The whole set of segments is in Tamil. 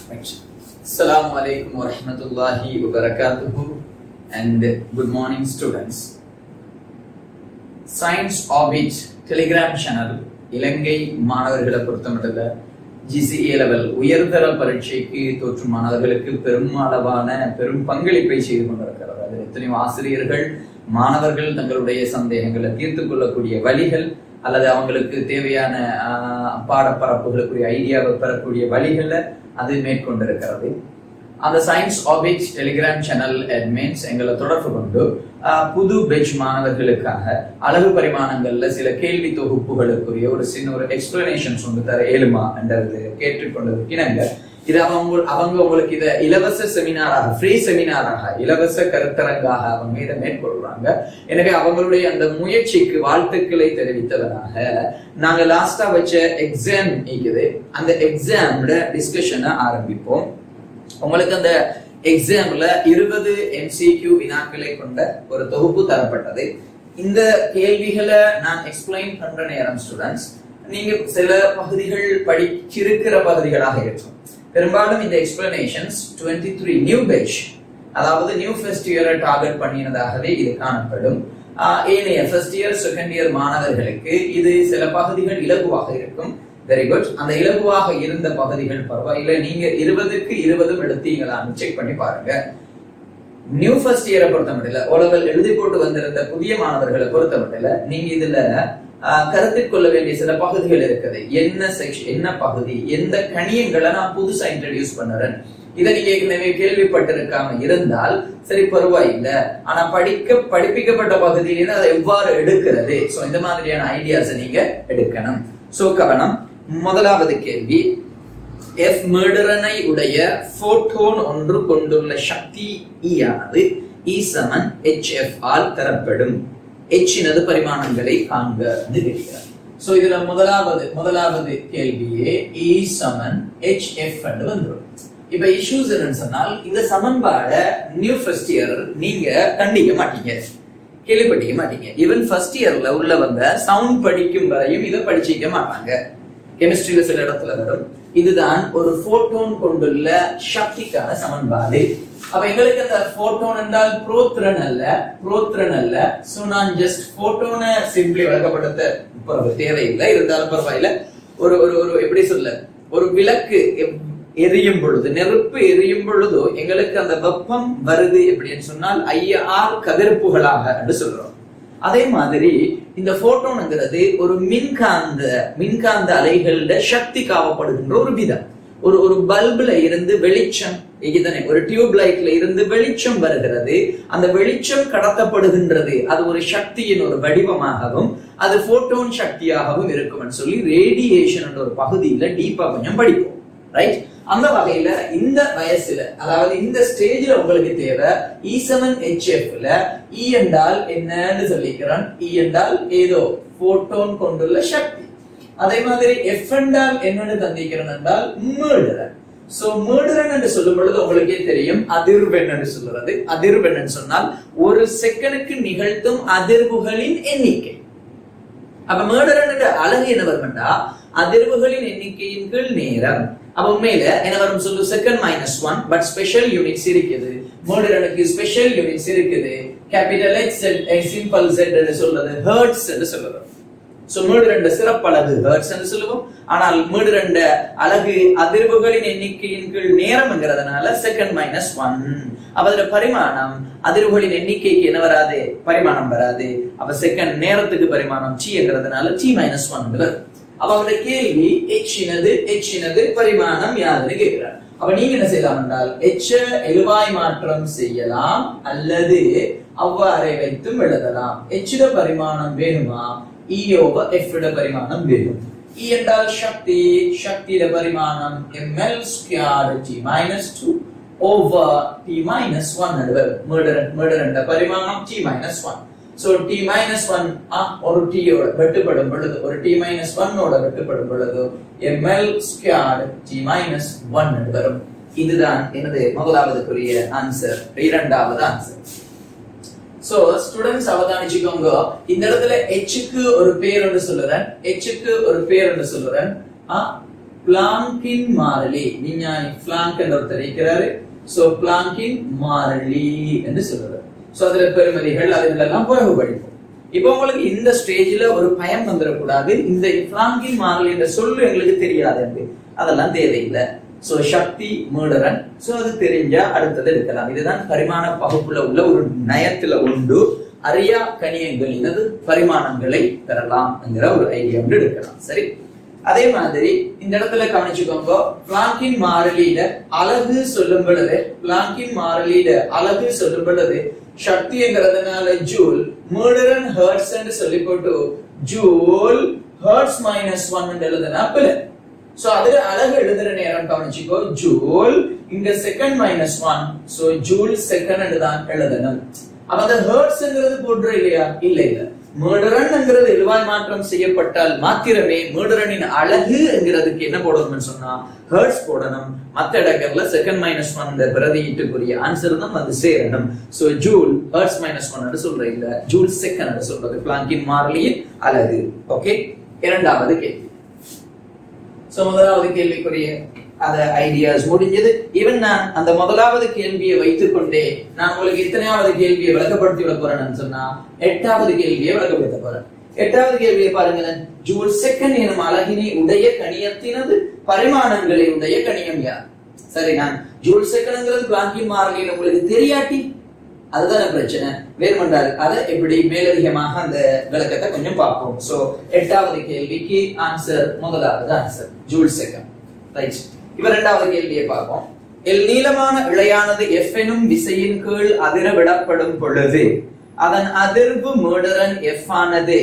Assalamu alaikum wa rahmatullahi wa barakatuhu and good morning students. Science orbit telegram channel Ilangai மாணவர்களை பொறுத்தமட்டில் ஜிசிஏ லெவல் உயர்தர பரீட்சைக்கு தோற்றும் மாணவர்களுக்கு பெரும் அளவான பெரும் பங்களிப்பை செய்து கொண்டிருக்கிறது அது எத்தனையோ ஆசிரியர்கள் மாணவர்கள் தங்களுடைய சந்தேகங்களை தீர்த்து கொள்ளக்கூடிய வழிகள் அல்லது அவங்களுக்கு தேவையான ஆஹ், பாடப்பரப்புகளுக்குரிய ஐடியாவை பெறக்கூடிய வழிகள்ல அது மேற்கொண்டிருக்கிறது அந்த science orbit telegram channel admins எங்களை தொடர்பு கொண்டு ஆஹ், புது பெஞ்ச் மாணவர்களுக்காக அழகு பரிமாணங்கள்ல சில கேள்வி தொகுப்புகளுக்குரிய ஒரு சின்ன ஒரு எக்ஸ்பிளனேஷன்ஸ் வந்து தர ஏழுமா என்றது கேட்டுக்கொண்டதுக்கு இணங்க இது அவங்க அவங்க உங்களுக்கு இத இலவச செமினாராக ஃப்ரீ செமினாராக இலவச கருத்தரங்காக அவங்க இதை மேற்கொள்றாங்க எனவே அவங்களுடைய அந்த முயற்சிக்கு வாழ்த்துக்களை தெரிவித்தவனாக நாங்க லாஸ்டா வச்ச எக்ஸாம் இருக்குது அந்த எக்ஸாம்ல டிஸ்கஷனை ஆரம்பிப்போம் உங்களுக்கு அந்த எக்ஸாம்ல இருபது எம்சிக்யூ வினாக்களை கொண்ட ஒரு தொகுப்பு தரப்பட்டது இந்த கேள்விகளை நான் எக்ஸ்பிளைன் பண்ற நேரம் ஸ்டூடெண்ட்ஸ் நீங்க சில பகுதிகள் படிச்சிருக்கிற பகுதிகளாக இருக்கும் பெரும்பாலும் இந்த எக்ஸ்பிளனேஷன்ஸ் 23 த்ரீ நியூ பேட்ச் அதாவது நியூ ஃபர்ஸ்ட் இயரை டார்கெட் பண்ணினதாகவே இது காணப்படும் ஆஹ் ஏனைய ஃபர்ஸ்ட் இயர் செகண்ட் இயர் மாணவர்களுக்கு இது சில பகுதிகள் இலகுவாக இருக்கும் வெரி குட் அந்த இலகுவாக இருந்த பகுதிகள் பரவாயில்லை நீங்க இருபதுக்கு இருபதும் எடுத்தீங்களான்னு செக் பண்ணி பாருங்க நியூ ஃபர்ஸ்ட் இயரை பொறுத்த மட்டும் உலகில் எழுதி போட்டு வந்திருந்த புதிய மாணவர்களை பொறுத்த மட்டும் நீங்க இதுல ஆஹ், கருத்தில் கொள்ள வேண்டிய சில பகுதிகள் இருக்குது என்ன செக்ஷன் என்ன பகுதி எந்த கணியங்களை நான் புதுசா இன்ட்ரடியூஸ் பண்ணுறேன் இதை நீங்க ஏற்கனவே கேள்விப்பட்டிருக்காம இருந்தால் சரி பரவாயில்லை ஆனா படிக்க படிப்பிக்கப்பட்ட பகுதியிலிருந்து அதை எவ்வாறு எடுக்கிறது சோ இந்த மாதிரியான ஐடியாஸை நீங்க எடுக்கணும் சோ கவனம் முதலாவது கேள்வி எஃப் மேடரனை உடைய போட்டோன் ஒன்று கொண்டுள்ள சக்தி E ஆனது E சமன் HF ஆல் தரப்படும் H இனது பரிமாணங்களை காண்க என்று கேட்கிறார் சோ இதுல முதலாவது முதலாவது கேள்வியே E சமன் HF என்று வந்துடும் இப்ப இஷ்யூஸ் என்னன்னு சொன்னால் இந்த சமன்பாட நியூ ஃபர்ஸ்ட் இயர் நீங்க கண்டிக்க மாட்டீங்க கேள்விப்பட்டிக்க மாட்டீங்க ஈவன் ஃபர்ஸ்ட் இயர்ல உள்ள வந்த சவுண்ட் படிக்கும் வரையும் இதை படிச்சிக்க மாட்டாங்க கெமிஸ்ட்ரியில சில இடத்துல வரும் இதுதான் ஒரு போட்டோன் கொண்டுள்ள சக்திக்கான சமன்பாடு அப்ப எங்களுக்கு அந்த போட்டோன் என்றால் புரோத்ரன் அல்ல புரோத்ரன் அல்ல சோ நான் ஜஸ்ட் போட்டோனை சிம்பிளி வழங்கப்படுத்த பிறகு தேவையில்லை இருந்தாலும் பரவாயில்ல ஒரு ஒரு ஒரு எப்படி சொல்ல ஒரு விளக்கு எப்- எரியும் பொழுது நெருப்பு எரியும் பொழுதோ எங்களுக்கு அந்த வெப்பம் வருது எப்படின்னு சொன்னால் ஐஆர் கதிர்ப்புகளாக என்று சொல்றோம் அதே மாதிரி இந்த போட்டோனுங்கிறது ஒரு மின்காந்த மின்காந்த அலைகள சக்தி காவப்படுகின்ற ஒரு விதம் ஒரு ஒரு பல்புல இருந்து வெளிச்சம் இதுதானே ஒரு டியூப் லைட்ல இருந்து வெளிச்சம் வருகிறது அந்த வெளிச்சம் கடத்தப்படுகின்றது அது ஒரு சக்தியின் ஒரு வடிவமாகவும் அது போட்டோன் சக்தியாகவும் இருக்கும்னு சொல்லி ரேடியேஷன் என்ற ஒரு பகுதியில டீப்பா கொஞ்சம் படிப்போம் ரைட் அந்த வகையில இந்த வயசுல அதாவது இந்த ஸ்டேஜ்ல உங்களுக்கு தேவை இ செவன் ஹெச்எஃப்ல இ என்றால் என்னன்னு சொல்லிக்கிறேன் இ என்றால் ஏதோ போட்டோன் கொண்டுள்ள சக்தி அதே மாதிரி எஃப் என்றால் என்னன்னு தந்திக்கிறேன் என்றால் மேடுரன் சோ மேடுரன் என்று சொல்லும் பொழுது உங்களுக்கே தெரியும் அதிர்வெண் என்று சொல்றது அதிர்வெண் என்று சொன்னால் ஒரு செகண்டுக்கு நிகழ்த்தும் அதிர்வுகளின் எண்ணிக்கை அப்ப மேடரனுக்கு அழகு என்ன வரும்டா அதிர்வுகளின் எண்ணிக்கையின் கீழ் நேரம் அப்ப உண்மையில என்ன வரும் சொல்லு second minus one but special units இருக்குது மேடரனுக்கு ஸ்பெஷல் யூனிட்ஸ் இருக்குது கேபிட்டல் எக்ஸ் சிம்பிள் செட் என்று சொல்றது ஹர்ட்ஸ் என்று சொல்றது சோ மேடுரண்ட சிறப்பழகு ஹர்ட்ஸ் என்று சொல்லுவோம் ஆனால் மேடுரண்ட அழகு அதிர்வுகளின் எண்ணிக்கையின் கீழ் நேரம்ங்கிறதுனால செகண்ட் மைனஸ் ஒன் அப்ப அதுல பரிமாணம் அதிர்வுகளின் எண்ணிக்கைக்கு என்ன வராது பரிமாணம் வராது அப்ப செகண்ட் நேரத்துக்கு பரிமாணம் ங்கிறதுனால டி மைனஸ் ஒன் வரும் அப்ப அவருடைய கேள்வி எச் இனது எச் இனது பரிமாணம் யாருன்னு கேட்கிறார் அப்ப நீங்க என்ன செய்யலாம் என்றால் எச்ச எழுவாய் மாற்றம் செய்யலாம் அல்லது அவ்வாறே வைத்தும் எழுதலாம் எச்சிட பரிமாணம் வேணுமா இ ஓவர் எஃப் பரிமாணம் வேணும் இ என்றால் சக்தி சக்தியிட பரிமாணம் M L square T minus two over T minus one வரும் மேடர் மேடர் என்ற பரிமாணம் T minus one so T minus one ஒரு டீயோட வெட்டுப்படும் பொழுது ஒரு டி மைனஸ் ஒன்னோட வெட்டுப்படும் பொழுது M L square T minus one வரும் இதுதான் எனது முதலாவதுக்குரிய ஆன்சர் இரண்டாவது ஆன்சர் சோ ஸ்டூடெண்ட்ஸ் அவதானிச்சுக்கோங்க இந்த இடத்துல எச்சுக்கு ஒரு பேர் ஒன்று சொல்லுறேன் எச்சுக்கு ஒரு பேர் ஒன்று சொல்லுறேன் பிளாங்கின் மாறிலி விஞ்ஞானி பிளாங்க் என்ற ஒருத்தர் இருக்கிறாரு சோ பிளாங்கின் மாறிலி என்று சொல்றாரு சோ அதுல பெருமதிகள் அதுல எல்லாம் பிறகு படிப்போம் இப்போ உங்களுக்கு இந்த ஸ்டேஜ்ல ஒரு பயம் வந்துடக்கூடாது இந்த பிளாங்கின் மாறிலி என்ற சொல்லு எங்களுக்கு தெரியாது என்று அதெல்லாம் தேவையில்லை சோ சக்தி மூடரன் சோ அது தெரிஞ்சா அடுத்தது எடுக்கலாம் இதுதான் பரிமாண பகுப்புல உள்ள ஒரு நயத்துல உண்டு அரியா கணியங்கள் எனது பரிமாணங்களை பெறலாம் என்கிற ஒரு ஐடியா வந்து எடுக்கலாம் சரி அதே மாதிரி இந்த இடத்துல கவனிச்சுக்கோங்க பிளாங்கின் மாறிலியில அழகு சொல்லும் பொழுது பிளாங்கின் மாறிலியில அழகு சொல்லும் பொழுது சக்திங்கிறதுனால ஜூல் மேடரன் ஹர்ட்ஸ் என்று சொல்லி போட்டு ஜூல் ஹர்ட்ஸ் மைனஸ் ஒன் எழுதுனா பிள்ளை சோ அதுல அழகு எழுதுற நேரம் கவனிச்சுக்கோ ஜூல் இங்க second minus one so joule second தான் எழுதணும் அப்ப அந்த ஹர்ட்ஸ்ங்கிறது போடுற இல்லையா இல்ல இல்ல மேடரன்ங்கிறது எழுவாய் மாற்றம் செய்யப்பட்டால் மாத்திரமே மேடரனின் அழகு என்கிறதுக்கு என்ன போடணும்னு சொன்னா ஹர்ட்ஸ் போடணும் மத்த இடங்கள்ல செகண்ட் மைனஸ் ஒன் இந்த பிரதியீட்டுக்குரிய ஆன்சர் தான் வந்து சேரணும் so joule hertz minus one சொல்ற இல்ல ஜூல் செகண்ட் சொல்றது பிளாங்கின் மாறிலியின் அழகு ஓகே இரண்டாவது கேள்வி சோ முதலாவது கேள்விக்குரிய அத ஐடியாஸ் முடிஞ்சது ஈவன் நான் அந்த முதலாவது கேள்வியை வைத்துக் கொண்டே நான் உங்களுக்கு இத்தனையாவது கேள்வியை விளக்கப்படுத்தி விட போறேன்னு சொன்னா எட்டாவது கேள்வியை விளக்கப்படுத்த போறேன் எட்டாவது கேள்வியை பாருங்களேன் ஜூல் செகண்ட் எனும் அழகினை உடைய கணியத்தினது பரிமாணங்களை உடைய கணியம் யார் சரி நான் ஜூல் செகண்ட்ங்கிறது பிளாங்கின் மாறிலின்னு உங்களுக்கு தெரியாட்டி அதுதானே பிரச்சனை வேறுமண்டால் அதை எப்படி மேலதிகமாக அந்த விளக்கத்தை கொஞ்சம் பார்ப்போம் சோ எட்டாவது கேள்விக்கு ஆன்சர் முதலாவது ஆன்சர் ஜூல் செகண்ட் ரைட் இப்ப இரண்டாவது கேள்வியை பார்ப்போம் எல் நீளமான இழையானது எஃப் எனும் விசையின் கீழ் அதிர விடப்படும் பொழுது அதன் அதிர்வு மேடரன் எஃப் ஆனது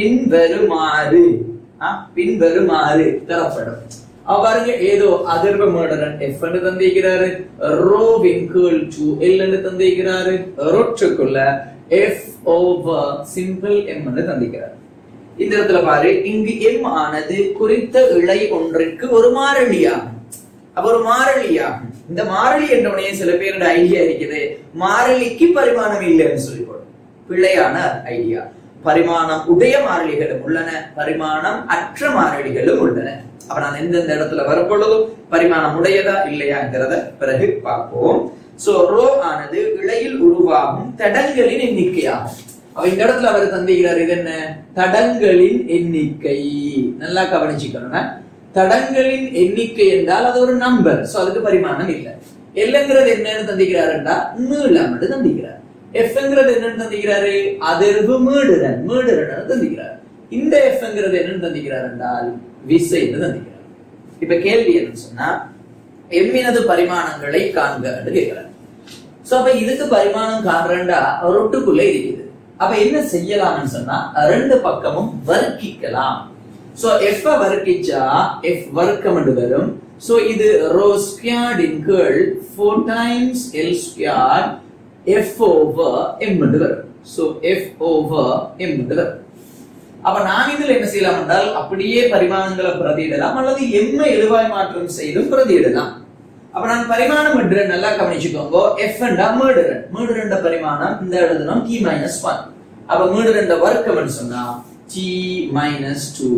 பின்வருமாறு ஆ, பின்வருமாறு தரப்படும் அவ பாருங்க ஏதோ அதிர்வு மேடரன் எஃப் ன்னு தந்திருக்கிறாரு ரோவின் கீழ் டு எல் ன்னு தந்திருக்கிறாரு ரொட்டுக்குள்ள எஃப் ஓவர் சிம்பிள் எம் ன்னு தந்திருக்கிறாரு இந்த இடத்துல பாரு இங்கு எம் ஆனது குறித்த இழை ஒன்றிற்கு ஒரு மாறிலியாகும் அப்ப ஒரு மாறிலியாகும் இந்த மாறிலி என்ற உடனே சில பேரோட ஐடியா இருக்குது மாறிலிக்கு பரிமாணம் இல்லைன்னு சொல்லி போடும் பிள்ளையான ஐடியா பரிமாணம் உடைய மாறிலிகளும் உள்ளன பரிமாணம் அற்ற மாறிலிகளும் உள்ளன அப்ப நான் எந்தெந்த இடத்துல வரப்பொழுதும் பரிமாணம் உடையதா இல்லையாங்கிறத பிறகு பார்ப்போம் சோ ரோ ஆனது இழையில் உருவாகும் தடங்களின் எண்ணிக்கையாகும் அப்ப இந்த இடத்துல அவர் தந்திக்கிறார் இது என்ன தடங்களின் எண்ணிக்கை நல்லா கவனிச்சுக்கணுங்க தடங்களின் எண்ணிக்கை என்றால் அது ஒரு நம்பர் சோ அதுக்கு பரிமாணம் இல்லை எல்லுங்கிறது என்னன்னு தந்திக்கிறாருண்டா நீளம் என்று தந்திக்கிறார் எஃப்ங்கிறது என்னன்னு தந்திக்கிறாரு அதிர்வு மீடுரன் மீடுரன் தந்திக்கிறார் இந்த எஃப்ங்கிறது என்னன்னு தந்திக்கிறார் என்றால் விசை என்று தந்திக்கிறார் இப்ப கேள்வி என்னன்னு சொன்னா எம்மினது பரிமாணங்களை காண்க என்று கேட்கிறார் சோ அப்ப இதுக்கு பரிமாணம் காண்றண்டா ரொட்டுக்குள்ள இருக்குது அப்ப என்ன செய்யலாம்னு சொன்னா ரெண்டு பக்கமும் வர்க்கிக்கலாம் சோ எஃப் வர்க்கிச்சா எஃப் வர்க்கம் என்று வரும் சோ இது ரோ ஸ்கொயர்ட் இன் கீழ் four times L squared F over M என்று வரும் சோ எஃப் ஓவர் எம் என்று வரும் அப்ப நான் இதுல என்ன செய்யலாம் என்றால் அப்படியே பரிமாணங்களை பிரதியிடலாம் அல்லது எம்மை எழுவாய் மாற்றம் செய்தும் பிரதியிடலாம் அப்ப நான் பரிமாணம் என்று நல்லா கவனிச்சுக்கோங்க எஃப் என்றா மேடுரன் மேடுரண்ட பரிமாணம் இந்த எழுதணும் டி மைனஸ் ஒன் அப்ப மேடுரண்ட வர்க்கம் சொன்னா டி மைனஸ் டூ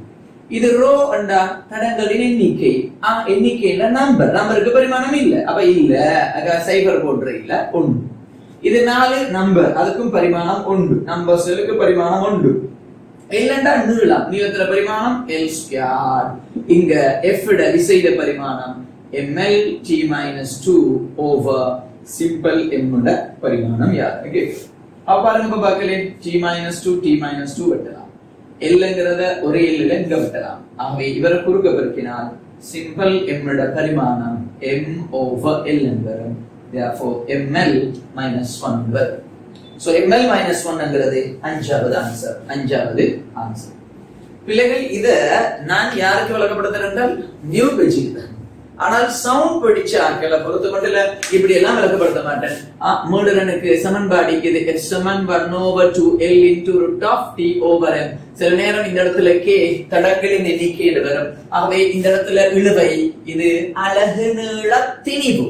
இது ரோ அண்டா தடங்களின் எண்ணிக்கை ஆ எண்ணிக்கையில நம்பர் நம்பருக்கு பரிமாணம் இல்ல அப்ப இல்ல சைபர் போடுற இல்ல ஒன்று இது நாலு நம்பர் அதுக்கும் பரிமாணம் உண்டு நம்பர் செல்லுக்கு பரிமாணம் உண்டு இல்லண்டா நீளம் நீளத்துல பரிமாணம் எல் ஸ்கொயர் இங்க எஃப் விசைட பரிமாணம் M L T minus two over simple எம்மோட பரிமாணம் யார் ஓகே அப்ப பாருங்க இப்ப பார்க்கலே T minus two T minus two வெட்டலாம் எல்லுங்கிறத ஒரே எல்லுல இங்க வெட்டலாம் ஆகவே இவரை குறுக்க பெருக்கினால் சிம்பிள் எம்மோட பரிமாணம் எம் ஓவர் எல் வரும் therefore ml minus 1 வரும் so ml minus 1 ங்கிறது அஞ்சாவது ஆன்சர் அஞ்சாவது ஆன்சர் பிள்ளைகள் இத நான் யாருக்கு விளக்கப்படுத்துறேன் என்றால் நியூ பேஜிக்கு தான் ஆனால் சவுண்ட் படிச்ச ஆட்களை பொறுத்த மட்டும் இல்ல இப்படி எல்லாம் விளக்கப்படுத்த மாட்டேன் மூடரனுக்கு சமன்பாடு இது x சமன் 1 over 2 l into root of t over m சில நேரம் இந்த இடத்துல k தடங்களின் எண்ணிக்கையில் வரும் ஆகவே இந்த இடத்துல இழுவை இது அழகு நீள திணிவு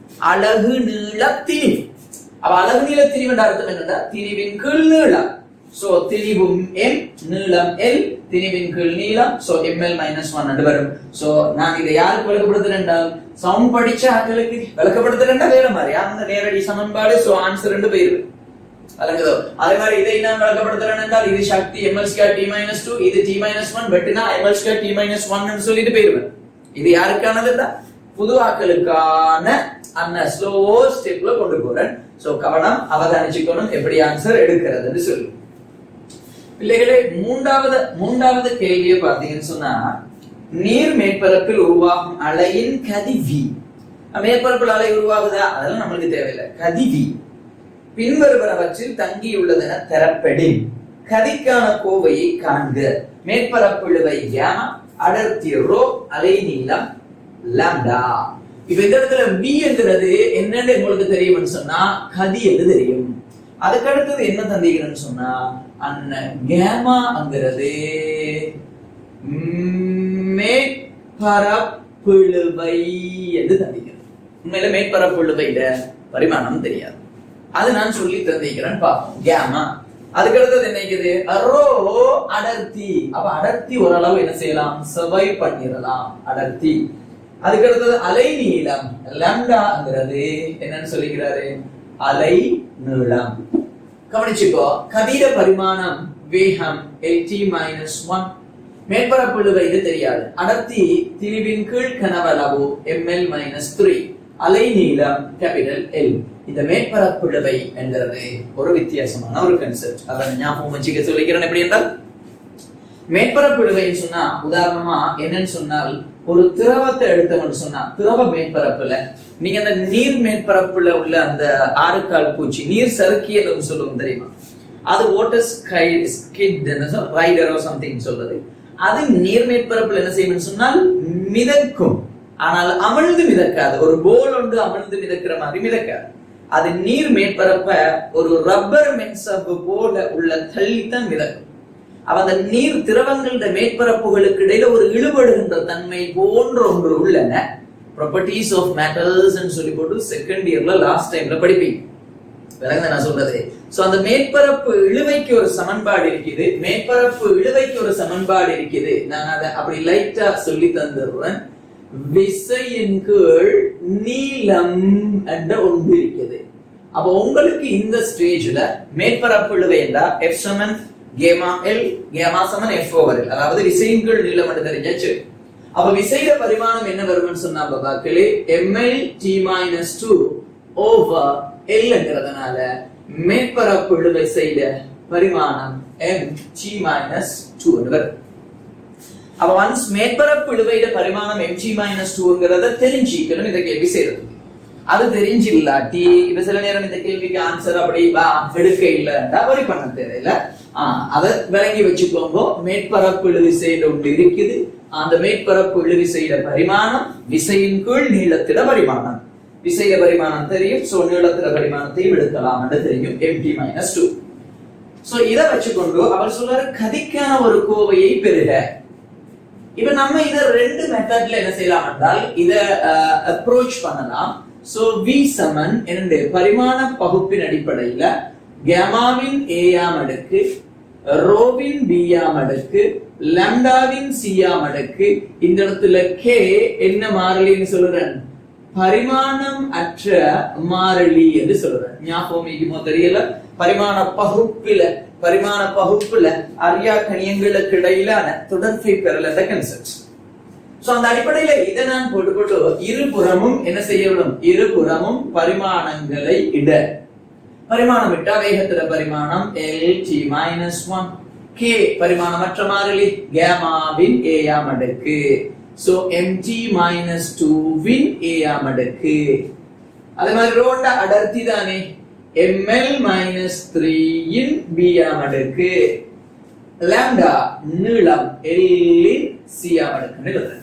அழகு நீள திணிவு அப்ப அழகு நீள திணிவுன்ற அர்த்தம் என்னன்னா திணிவின் கீழ் நீளம் சோ திணிவும் m நீளம் l திணிவின் கீழ் நீளம் சோ ml மைனஸ் ஒன் என்று வரும் சோ நான் இதை யாருக்கு விளக்கப்படுத்துறேன் என்றால் சவுண்ட் படிச்ச ஆட்களுக்கு விளக்கப்படுத்துறேன் வேற மாதிரி அந்த நேரடி சமன்பாடு சோ ஆன்சர் ரெண்டு போயிரு விளங்குதோ அதே மாதிரி இதை நான் விளக்கப்படுத்துறேன் என்றால் இது சக்தி ml square t minus two இது t மைனஸ் ஒன் வெட்டினா ml square t minus one சொல்லிட்டு போயிருவேன் இது யாருக்கானது புது ஆக்களுக்கான அந்த ஸ்லோ ஸ்டெப்ல கொண்டு போறேன் சோ கவனம் அவதானிச்சுக்கணும் எப்படி ஆன்சர் எடுக்கிறதுன்னு சொல்லு பிள்ளைகளே மூன்றாவது மூன்றாவது கேள்வியை பார்த்தீங்கன்னு சொன்னா நீர் மேற்பரப்பில் உருவாகும் அலையின் கதிவி மேற்பரப்பில் அலை உருவாகுதா அதெல்லாம் நம்மளுக்கு தேவையில்லை கதிவி பின்வருவனவற்றில் தங்கியுள்ளதென தரப்படின் கதிக்கான கோவையை காண்க மேற்பரப்பிழுவை கேமா அடர்த்தி ரோ அலை நீளம் லாம்டா இப்ப இந்த இடத்துல V என்கிறது என்னன்னு உங்களுக்கு தெரியும்னு சொன்னா கதி என்று தெரியும் அதுக்கு அடுத்தது என்ன தந்தீங்கன்னு சொன்னா அண்ண கேமாங்கிறது மேற்பரப்பிழுவை என்று தந்தீங்க உண்மையில மேற்பரப்பிழுவையிட பரிமாணம் தெரியாது அது நான் சொல்லி தந்திக்கிறேன் பார்ப்போம் கேமா அதுக்கு அடுத்தது என்ன இருக்குது ரோ அடர்த்தி அப்ப அடர்த்தி ஓரளவு என்ன செய்யலாம் சர்வை பண்ணிடலாம் அடர்த்தி அதுக்கு அடுத்தது அலை நீளம் லாம்டாங்கிறது என்னன்னு சொல்லிக்கிறாரு அலை நீளம் கவனிச்சுக்கோ கதிர பரிமாணம் வேகம் எல்டி மைனஸ் ஒன் மேற்பரப்புழுவை இது தெரியாது அடர்த்தி திரிவின் கீழ் கனவளவு எம்எல் மைனஸ் த்ரீ அலை நீளம் கேபிட்டல் எல் இந்த மேற்பரப்புழுவை என்கிறது ஒரு வித்தியாசமான ஒரு கன்செப்ட் அதை ஞாபகம் வச்சுக்க சொல்லிக்கிறேன் எப்படி என்றால் மேற்பரப்புழுவைன்னு சொன்னா உதாரணமா என்னன்னு சொன்னால் ஒரு திரவத்தை எடுத்தோம்னு சொன்னா திரவ மேற்பரப்புல நீங்க அந்த நீர் மேற்பரப்புல உள்ள அந்த ஆறுகால் பூச்சி நீர் சறுக்கியதுன்னு சொல்லுவோம் தெரியுமா அது வாட்டர் ஸ்கை ஸ்கிட் என்ன சொல் ரைடரோ சம்திங் சொல்றது அது நீர் மேற்பரப்புல என்ன செய்யும்னு சொன்னால் மிதக்கும் ஆனால் அமிழ்ந்து மிதக்காது ஒரு போல் ஒன்று அமிழ்ந்து மிதக்கிற மாதிரி மிதக்காது அது நீர் மேற்பரப்ப ஒரு ரப்பர் மென்சவ்வு போல உள்ள தள்ளித்தான் மிதக்கும் அவ அந்த நீர் திரவங்கள மேற்பரப்புகளுக்கு இடையில ஒரு இழுபடுகின்ற தன்மை போன்ற ஒன்று உள்ளன ப்ராப்பர்ட்டிஸ் ஆஃப் மேட்டர்ஸ் சொல்லி போட்டு செகண்ட் இயர்ல லாஸ்ட் டைம்ல படிப்பீங்க விளங்குதா நான் சொல்றது சோ அந்த மேற்பரப்பு இழுவைக்கு ஒரு சமன்பாடு இருக்குது மேற்பரப்பு இழுவைக்கு ஒரு சமன்பாடு இருக்குது நான் அதை அப்படி லைட்டா சொல்லி தந்துடுறேன் விசையின் கீழ் நீளம் என்ற ஒன்று இருக்குது அப்ப உங்களுக்கு இந்த ஸ்டேஜ்ல மேற்பரப்பு இழுவை என்றா எஃப் சமன் கேமா எல் கேமா சமன் எஃப் ஓவர் எல் அதாவது விசையின் கீழ் நீளம் என்று தெரிஞ்சாச்சு அப்ப விசையில பரிமாணம் என்ன வரும்னு சொன்னா பாபாக்களே M L T minus two over எல்ங்கிறதுனால மேற்பரப்பு இழுவை செய்த பரிமாணம் எம் டி மைனஸ் டூ வரும் அப்ப ஒன்ஸ் மேற்பரப்பு இழுவையில பரிமாணம் எம்ஜி மைனஸ் டூங்கிறத தெரிஞ்சிக்கணும் இந்த கேள்வி செய்யறது அது தெரிஞ்சு இல்லாட்டி இப்ப சில நேரம் இந்த கேள்விக்கு ஆன்சர் அப்படி வா எடுக்க இல்லைன்றா வரி பண்ண தேவையில்ல ஆஹ் அதை விளங்கி வச்சுக்கோங்க மேற்பரப்பு இழு விசையில ஒன்று இருக்குது அந்த மேற்பரப்பு இழு விசையில பரிமாணம் விசையின் கீழ் நீளத்திட பரிமாணம் விசையில பரிமாணம் தெரியும் சோ நீளத்தில பரிமாணத்தையும் எடுக்கலாம் என்று தெரியும் எம்டி மைனஸ் டூ சோ இதை வச்சுக்கொண்டு அவர் சொல்றாரு கதிக்கான ஒரு கோவையை பெறுக இப்ப நம்ம இத ரெண்டு மெத்தட்ல என்ன செய்யலாம் என்றால் இத அப்ரோச் பண்ணலாம் சோ வி சமன் இரண்டு பரிமாண பகுப்பின் அடிப்படையில கேமாவின் ஏயாம் அடுக்கு ரோவின் பியாம் அடுக்கு லம்டாவின் சியாம் அடுக்கு இந்த இடத்துல கே என்ன மாறிலின்னு சொல்றேன் பரிமாணம் அற்ற மாறிலி என்று சொல்றேன் ஞாபகம் இருக்குமோ தெரியல பரிமாண பகுப்பில பரிமாண பகுப்புல அரியா கணியங்களுக்கு இடையிலான தொடர்பை பெறல இந்த கன்செப்ட் சோ அந்த அடிப்படையில இதை நான் போட்டு போட்டு இருபுறமும் என்ன செய்யணும் இருபுறமும் பரிமாணங்களை இட பரிமாணம் விட்டா வேகத்தில பரிமாணம் L T minus one K பரிமாணமற்ற மாறிலி கேமாவின் ஏயாம் அடுக்கு சோ எம்டி மைனஸ் டூவின் ஏயாம் அடுக்கு அதே மாதிரி ரோண்ட அடர்த்தி தானே எம்எல் மைனஸ் த்ரீயின் பியாம் அடுக்கு லாம்டா நீளம் எல்லின் சியாம் அடுக்குன்னு எழுதுறேன்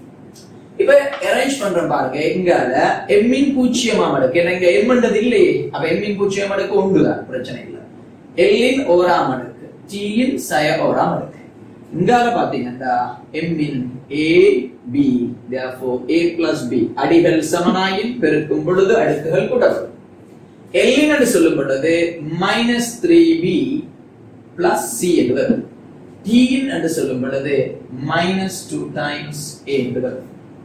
இப்ப அரேஞ்ச் பண்றோம் பாருங்க எங்கால எம்மின் பூஜ்ஜியமாம் அடுக்கு ஏன்னா இங்க எம்ன்றது இல்லையே அப்ப எம்மின் பூஜ்ஜியம் அடுக்கு ஒன்றுதான் பிரச்சனை இல்லை எல்லின் ஓராம் அடுக்கு டீயின் சய ஓராம் அடுக்கு இங்கால பாத்தீங்கன்னா எம்மின் A B therefore a plus b அடிகள் சமனாயின் பெருக்கும் பொழுது அடுக்குகள் கூட்டப்படும் எல்லின் என்று சொல்லும் பொழுது minus three B plus C என்று வரும் டியின் என்று சொல்லும் பொழுது மைனஸ் டூ டைம்ஸ் ஏ என்று வரும்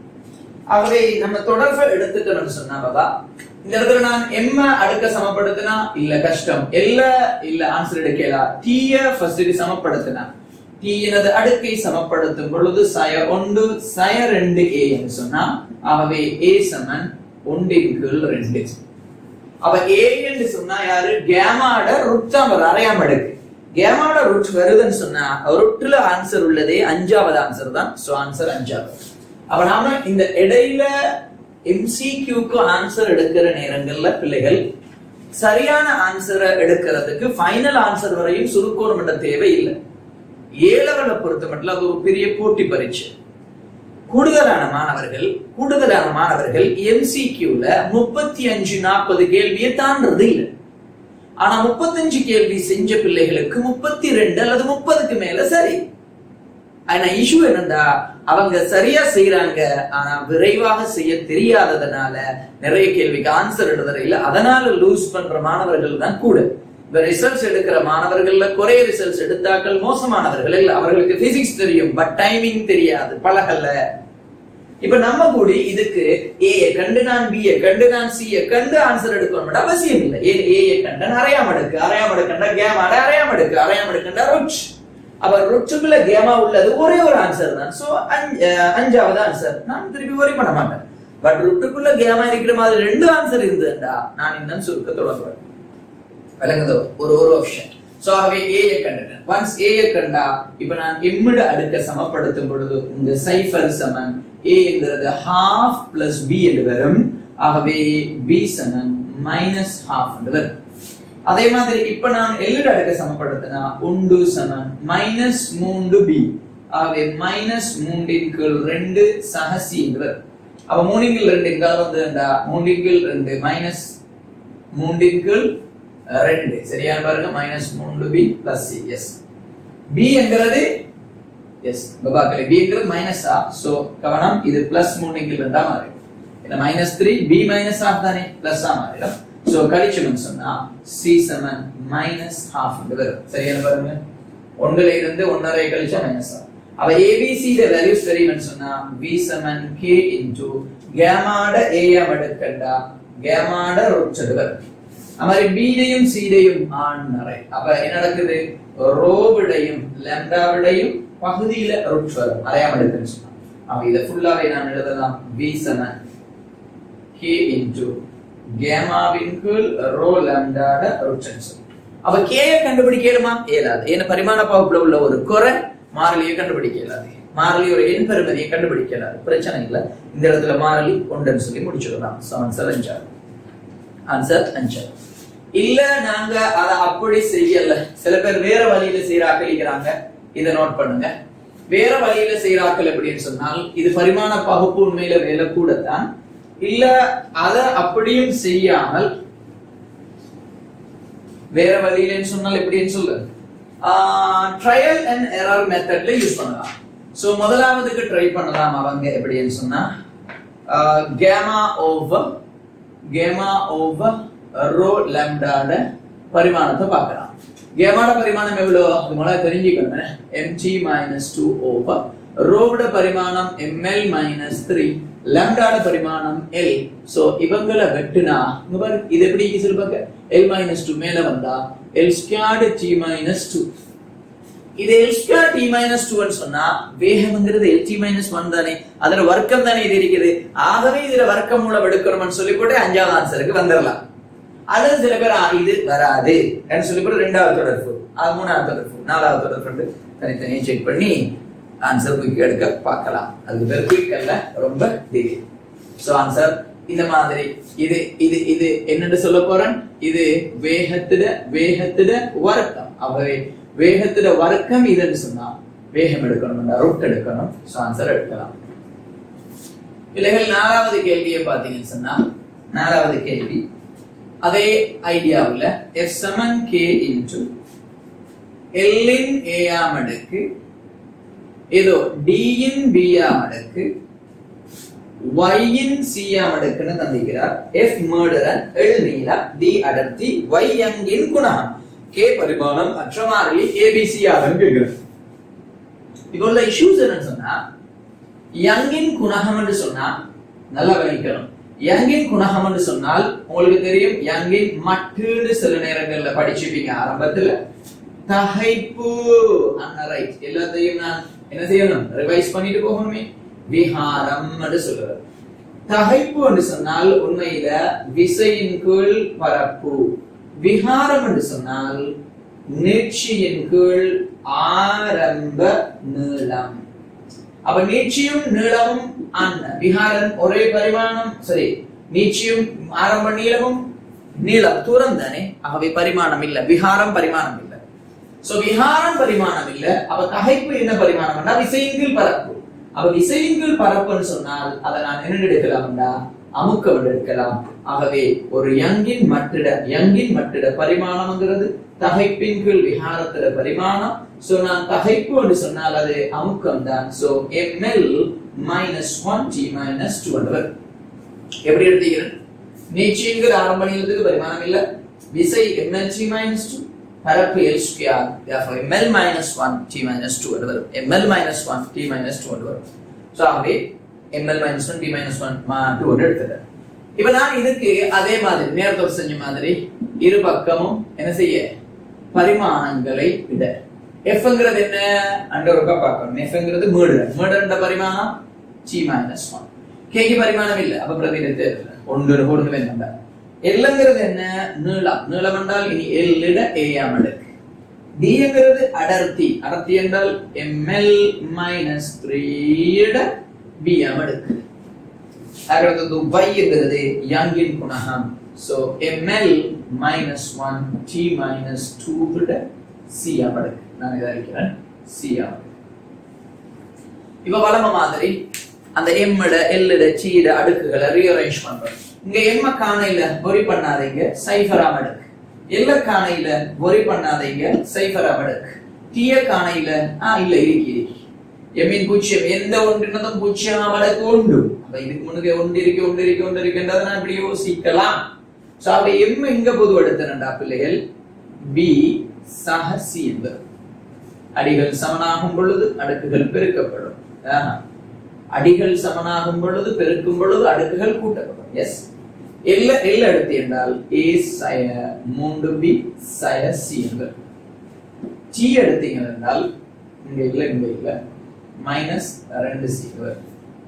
ஆகவே நம்ம தொடர்பை எடுத்துட்டோம்னு சொன்னா பாபா இந்த இடத்துல நான் எம்ம அடுக்க சமப்படுத்தினா இல்ல கஷ்டம் இல்ல இல்ல ஆன்சர் எடுக்கலாம் டீய ஃபர்ஸ்ட் சமப்படுத்தினா டீயினது அடுக்கை சமப்படுத்தும் பொழுது சய ஒன்று சய ரெண்டு ஏ என்று சொன்னா ஆகவே ஏ சமன் ஒன்றின் கீழ் ரெண்டு அப்ப ஏ என்று சொன்னா யாரு கேமாட ருட்டாம் வரும் அரையாம அடுக்கு கேமாட ருட் வருதுன்னு சொன்னா ருட்ல ஆன்சர் உள்ளதே அஞ்சாவது ஆன்சர் தான் சோ ஆன்சர் அஞ்சாவது அப்ப நாம இந்த இடையில எம்சிக்யூக்கு ஆன்சர் எடுக்கிற நேரங்கள்ல பிள்ளைகள் சரியான ஆன்சரை எடுக்கிறதுக்கு ஃபைனல் ஆன்சர் வரையும் சுருக்கோணம் என்ற தேவை இல்லை ஏழவனை பொறுத்த மட்டும் அது ஒரு பெரிய போட்டி பரீட்சை கூடுதலான மாணவர்கள் கூடுதலான மாணவர்கள் எம்சிக்யூல முப்பத்தி அஞ்சு நாற்பது கேள்வியை தாண்டது இல்லை ஆனா முப்பத்தஞ்சு கேள்வி செஞ்ச பிள்ளைகளுக்கு முப்பத்தி ரெண்டு அல்லது முப்பதுக்கு மேல சரி ஆனா இஷ்யூ என்னண்டா அவங்க சரியா செய்யறாங்க ஆனா விரைவாக செய்ய தெரியாததுனால நிறைய கேள்விக்கு ஆன்சர் எழுதுறதில்ல அதனால லூஸ் பண்ற மாணவர்கள் தான் கூட இந்த ரிசல்ட்ஸ் எடுக்கிற மாணவர்கள்ல குறைய ரிசல்ட்ஸ் எடுத்தாக்கள் மோசமானவர்கள் இல்ல அவர்களுக்கு பிசிக்ஸ் தெரியும் பட் டைமிங் தெரியாது பழகல இப்ப நம்ம கூடி இதுக்கு ஏ கண்டு நான் பி கண்டு நான் சி கண்டு ஆன்சர் எடுக்கணும் அவசியம் இல்லை ஏ ஏ கண்ட அரையாம் அடுக்கு அரையாம் அடுக்கண்டா கேம் ஆட அரையாம் அடுக்கு அரையாம் அடுக்கண்டா ருச் அப்ப ருச்சுக்குள்ள கேமா உள்ளது ஒரே ஒரு ஆன்சர் தான் சோ அஞ்சாவது ஆன்சர் நான் திருப்பி ஒரே பண்ண மாட்டேன் பட் ருட்டுக்குள்ள கேமா இருக்கிற மாதிரி ரெண்டு ஆன்சர் இருந்ததுண்டா நான் இன்னும் சுருக்க தொடங்குவேன் விளங்குதோ ஒரு ஒரு ஆப்ஷன் சோ ஆகவே ஏ கண்டுட்டேன் ஒன்ஸ் ஏ கண்டா இப்ப நான் எம்மிட அடுக்க சமப்படுத்தும் பொழுது இந்த சைஃபர் சமன் ஏ என்கிறது ஹாஃப் பிளஸ் பி என்று வரும் ஆகவே பி சமன் மைனஸ் ஹாஃப் என்று வரும் அதே மாதிரி இப்ப நான் எல்லிட அடுக்க சமப்படுத்தினா உண்டு சமன் மைனஸ் மூன்று பி ஆகவே மைனஸ் மூன்றின் கீழ் ரெண்டு சகசி என்று வரும் அப்ப மூணின் கீழ் ரெண்டு எங்கால வந்ததுண்டா மூன்றின் கீழ் ரெண்டு மைனஸ் மூன்றின் கீழ் ரெண்டு சரியான பாருங்க மைனஸ் மூன்று B plus C S B என்கிறது எஸ் பாக்கல பி என்கிறது மைனஸ் ஆ சோ கவனம் இது பிளஸ் மூன்றின் கீழ் ரெண்டா மாறி இந்த minus three B minus half தானே பிளஸ் ஆ மாறிடும் சோ கழிச்சோம்னு சொன்னா சி சமன் மைனஸ் ஹாஃப் வரும் சரியான பாருங்க ஒன்றுல இருந்து ஒன்னரை கழிச்சா மைனஸ் ஆகும் அப்ப ஏபிசி வேல்யூஸ் தெரியும்னு சொன்னா வி சமன் கே இன்டு கேமாட ஏஎம் எடுக்கண்டா கேமாட ரொச்சது வரும் அது மாதிரி பிடையும் சிடையும் ஆணரை அப்ப என்ன நடக்குது ரோவிடையும் லெம்டாவிடையும் பகுதியில ரொட் வரும் அரையாம எடுக்குன்னு சொன்னா அப்ப இதை ஃபுல்லாவே நான் எழுதலாம் வி சமன் கே இன்டு கேமாவின் கீழ் ரோ லாம்டாட ரொட்டன்ஸ் அப்ப கே கண்டுபிடிக்க இயலுமா இயலாது ஏன்னா பரிமாண பகுப்புல உள்ள ஒரு குறை மாறிலியை கண்டுபிடிக்க இயலாது மாறிலி ஒரு எண் பெருமதியை கண்டுபிடிக்க இயலாது பிரச்சனை இல்ல இந்த இடத்துல மாறிலி ஒன்றுன்னு சொல்லி முடிச்சிடலாம் ஆன்சர் அஞ்சாறு ஆன்சர் அஞ்சாறு இல்ல நாங்க அதை அப்படி செய்யல சில பேர் வேற வழியில செய்யறாக்களிக்கிறாங்க இதை நோட் பண்ணுங்க வேற வழியில செய்யறாக்கள் எப்படின்னு சொன்னால் இது பரிமாண பகுப்பு உண்மையில வேலை கூட தான் இல்ல அத அப்படியும் செய்யாமல் வேற வழியிலன்னு சொன்னால் எப்படின்னு சொல்லு ட்ரையல் அண்ட் எரர் மெத்தட்ல யூஸ் பண்ணலாம் சோ முதலாவதுக்கு ட்ரை பண்ணலாம் அவங்க எப்படின்னு சொன்னா கேமா ஓவர் கேமா ஓவர் ரோ லாம்டாட பரிமாணத்தை பார்க்கலாம் கேமாட பரிமாணம் எவ்வளவு அது முதல்ல தெரிஞ்சுக்கணும் எம்ஜி மைனஸ் டூ ஓவர் ரோவோட பரிமாணம் எம்எல் மைனஸ் த்ரீ லாம்டாட பரிமாணம் எல் சோ இவங்களை வெட்டுனா இங்க பாரு இது எப்படி சொல்லுவாங்க எல் மைனஸ் டூ மேல வந்தா L squared T minus two இது L square T minus two சொன்னா வேகம்ங்கிறது எல் டி மைனஸ் ஒன் தானே அதுல வர்க்கம் தானே இது இருக்குது ஆகவே இதுல வர்க்கம் மூலம் எடுக்கிறோம்னு சொல்லி போட்டு அஞ்சாவது ஆன்சருக்கு வந்துடலாம் அல்லது சில பேர் ஆ, இது வராது சொல்லி போட்டு ரெண்டாவது தொடர்பு அது மூணாவது தொடர்பு நாலாவது தொடர்பு தனித்தனியா செக் பண்ணி ஆன்சர் குயிக் எடுக்க பார்க்கலாம் அதுக்கு பேர் குயிக் அல்ல ரொம்ப டிலே சோ ஆன்சர் இந்த மாதிரி இது இது இது என்னன்னு சொல்ல போறேன் இது வேகத்திட வேகத்திட வர்க்கம் அவை வேகத்திட வர்க்கம் இதுன்னு சொன்னா வேகம் எடுக்கணும் ரூட் எடுக்கணும் சோ ஆன்சர் எடுக்கலாம் பிள்ளைகள் நாலாவது கேள்வியை பாத்தீங்கன்னு சொன்னா நாலாவது கேள்வி அதே ஐடியாவுல எஃப் செவன் கே இன்டு எல்லின் ஏஆம் அடுக்கு ஏதோ டியின் பிஆம் அடுக்கு ஒய்யின் சிஆம் அடுக்குன்னு தந்திக்கிறார் எஃப் மேர்டரன் எல் நீளம் டி அடர்த்தி ஒய் யங்கின் குணகம் கே பரிமாணம் அற்ற மாறிலி ஏபிசி யாருன்னு கேட்கிறேன் இப்போ உள்ள இஷ்யூஸ் என்னன்னு சொன்னா யங்கின் குணகம் என்று சொன்னா நல்லா கவனிக்கணும் யங்கின் குணகம் என்று சொன்னால் உங்களுக்கு தெரியும் யங்கின் மட்டுன்னு சில நேரங்கள்ல படிச்சிருப்பீங்க ஆரம்பத்துல தகைப்பு ரைட் எல்லாத்தையும் நான் என்ன செய்யணும் ரிவைஸ் பண்ணிட்டு போகணுமே விஹாரம் என்று சொல்றது தகைப்பு என்று சொன்னால் உண்மையில விசையின் கீழ் பரப்பு விஹாரம் என்று சொன்னால் நீட்சியின் கீழ் ஆரம்ப நீளம் அப்ப நீட்சியும் நீளமும் அன்ன விஹாரன் ஒரே பரிமாணம் சரி நீட்சியும் ஆரம்ப நீளமும் நீளம் தூரம் தானே ஆகவே பரிமாணம் இல்ல விஹாரம் பரிமாணம் இல்ல சோ விஹாரம் பரிமாணம் இல்ல அவ தகைப்பு என்ன பரிமாணம்னா விசையின் கீழ் பரப்பு அவ விசையின் கீழ் பரப்புன்னு சொன்னால் அதை நான் என்ன எடுக்கலாம்டா அமுக்கம் என்று எடுக்கலாம் ஆகவே ஒரு யங்கின் மட்டிட யங்கின் மட்டிட பரிமாணம்ங்கிறது தகைப்பின் கீழ் விஹாரத்திட பரிமாணம் சோ நான் தகைப்பு என்று சொன்னால் அது அமுக்கம் தான் so ml minus one T minus two எப்படி எடுத்துக்கிறேன் நீச்சிங்கிற ஆரம்ப நீளத்துக்கு பரிமாணம் இல்ல விசை mlg மைனஸ் டூ பரப்பு L square therefore ml minus one T minus two என்று வரும் ml minus one T minus two என்று வரும் ஸோ ஆகவே ml minus one T minus one two என்று எடுத்துக்கிறேன் இப்ப நான் இதுக்கு அதே மாதிரி நேரத்தோடு செஞ்ச மாதிரி இரு பக்கமும் என்ன செய்ய பரிமாணங்களை விட எஃப்ங்கிறது என்ன அண்ட ஒருக்கா பார்க்கணும் எஃப்ங்கிறது மீடர் மீடர்ன்ற பரிமாணம் சி மைனஸ் ஒன் கேக்கு பரிமாணம் இல்ல அப்ப பிரதிநிதி ஒன்று ஒன்று வேண்டாம் எல்லுங்கிறது என்ன நீளம் நீளம் என்றால் இனி எல்லிட ஏயாம் அடுக்கு டிங்கிறது அடர்த்தி அடர்த்தி என்றால் எம்எல் மைனஸ் த்ரீட பிஎம் அடுக்கு அடுத்தது y என்கிறது யங்கின் குணகம் so ml minus one T minus two விட சி அடுக்கு நான் இதை அழைக்கிறேன் சி அடுக்கு இப்ப வளம மாதிரி அந்த எம் இட எல் இட சி இட அடுக்குகளை ரீஅரேஞ்ச் பண்றோம் இங்க எம்ம காணையில ஒரி பண்ணாதீங்க சைஃபராம் அடுக்கு எல்ல காணையில ஒரி பண்ணாதீங்க சைஃபராம் அடுக்கு டீய காணையில ஆ இல்ல இருக்கு இருக்கு எம்மின் பூஜ்ஜியம் எந்த ஒன்றினதும் பூஜ்ஜியம் அடுக்கு உண்டு அப்ப இதுக்கு முன்னுக்கு ஒன்று இருக்கு ஒன்று இருக்கு ஒன்று இருக்குன்றதை நான் இப்படி யோசிக்கலாம் சோ அப்ப எம் எங்க பொது எடுத்தனண்டா பிள்ளைகள் பி சக சி என்பது அடிகள் சமனாகும் பொழுது அடுக்குகள் பெருக்கப்படும் ஆஹா. அடிகள் சமனாகும் பொழுது பெருக்கும் பொழுது அடுக்குகள் கூட்டப்படும் எஸ் எல்ல எல்ல எடுத்து என்றால் ஏ சய மூன்று பி சய சி என்பது டி எடுத்தீங்க என்றால் இங்க இல்ல இங்க இல்ல மைனஸ் ரெண்டு சி வரும்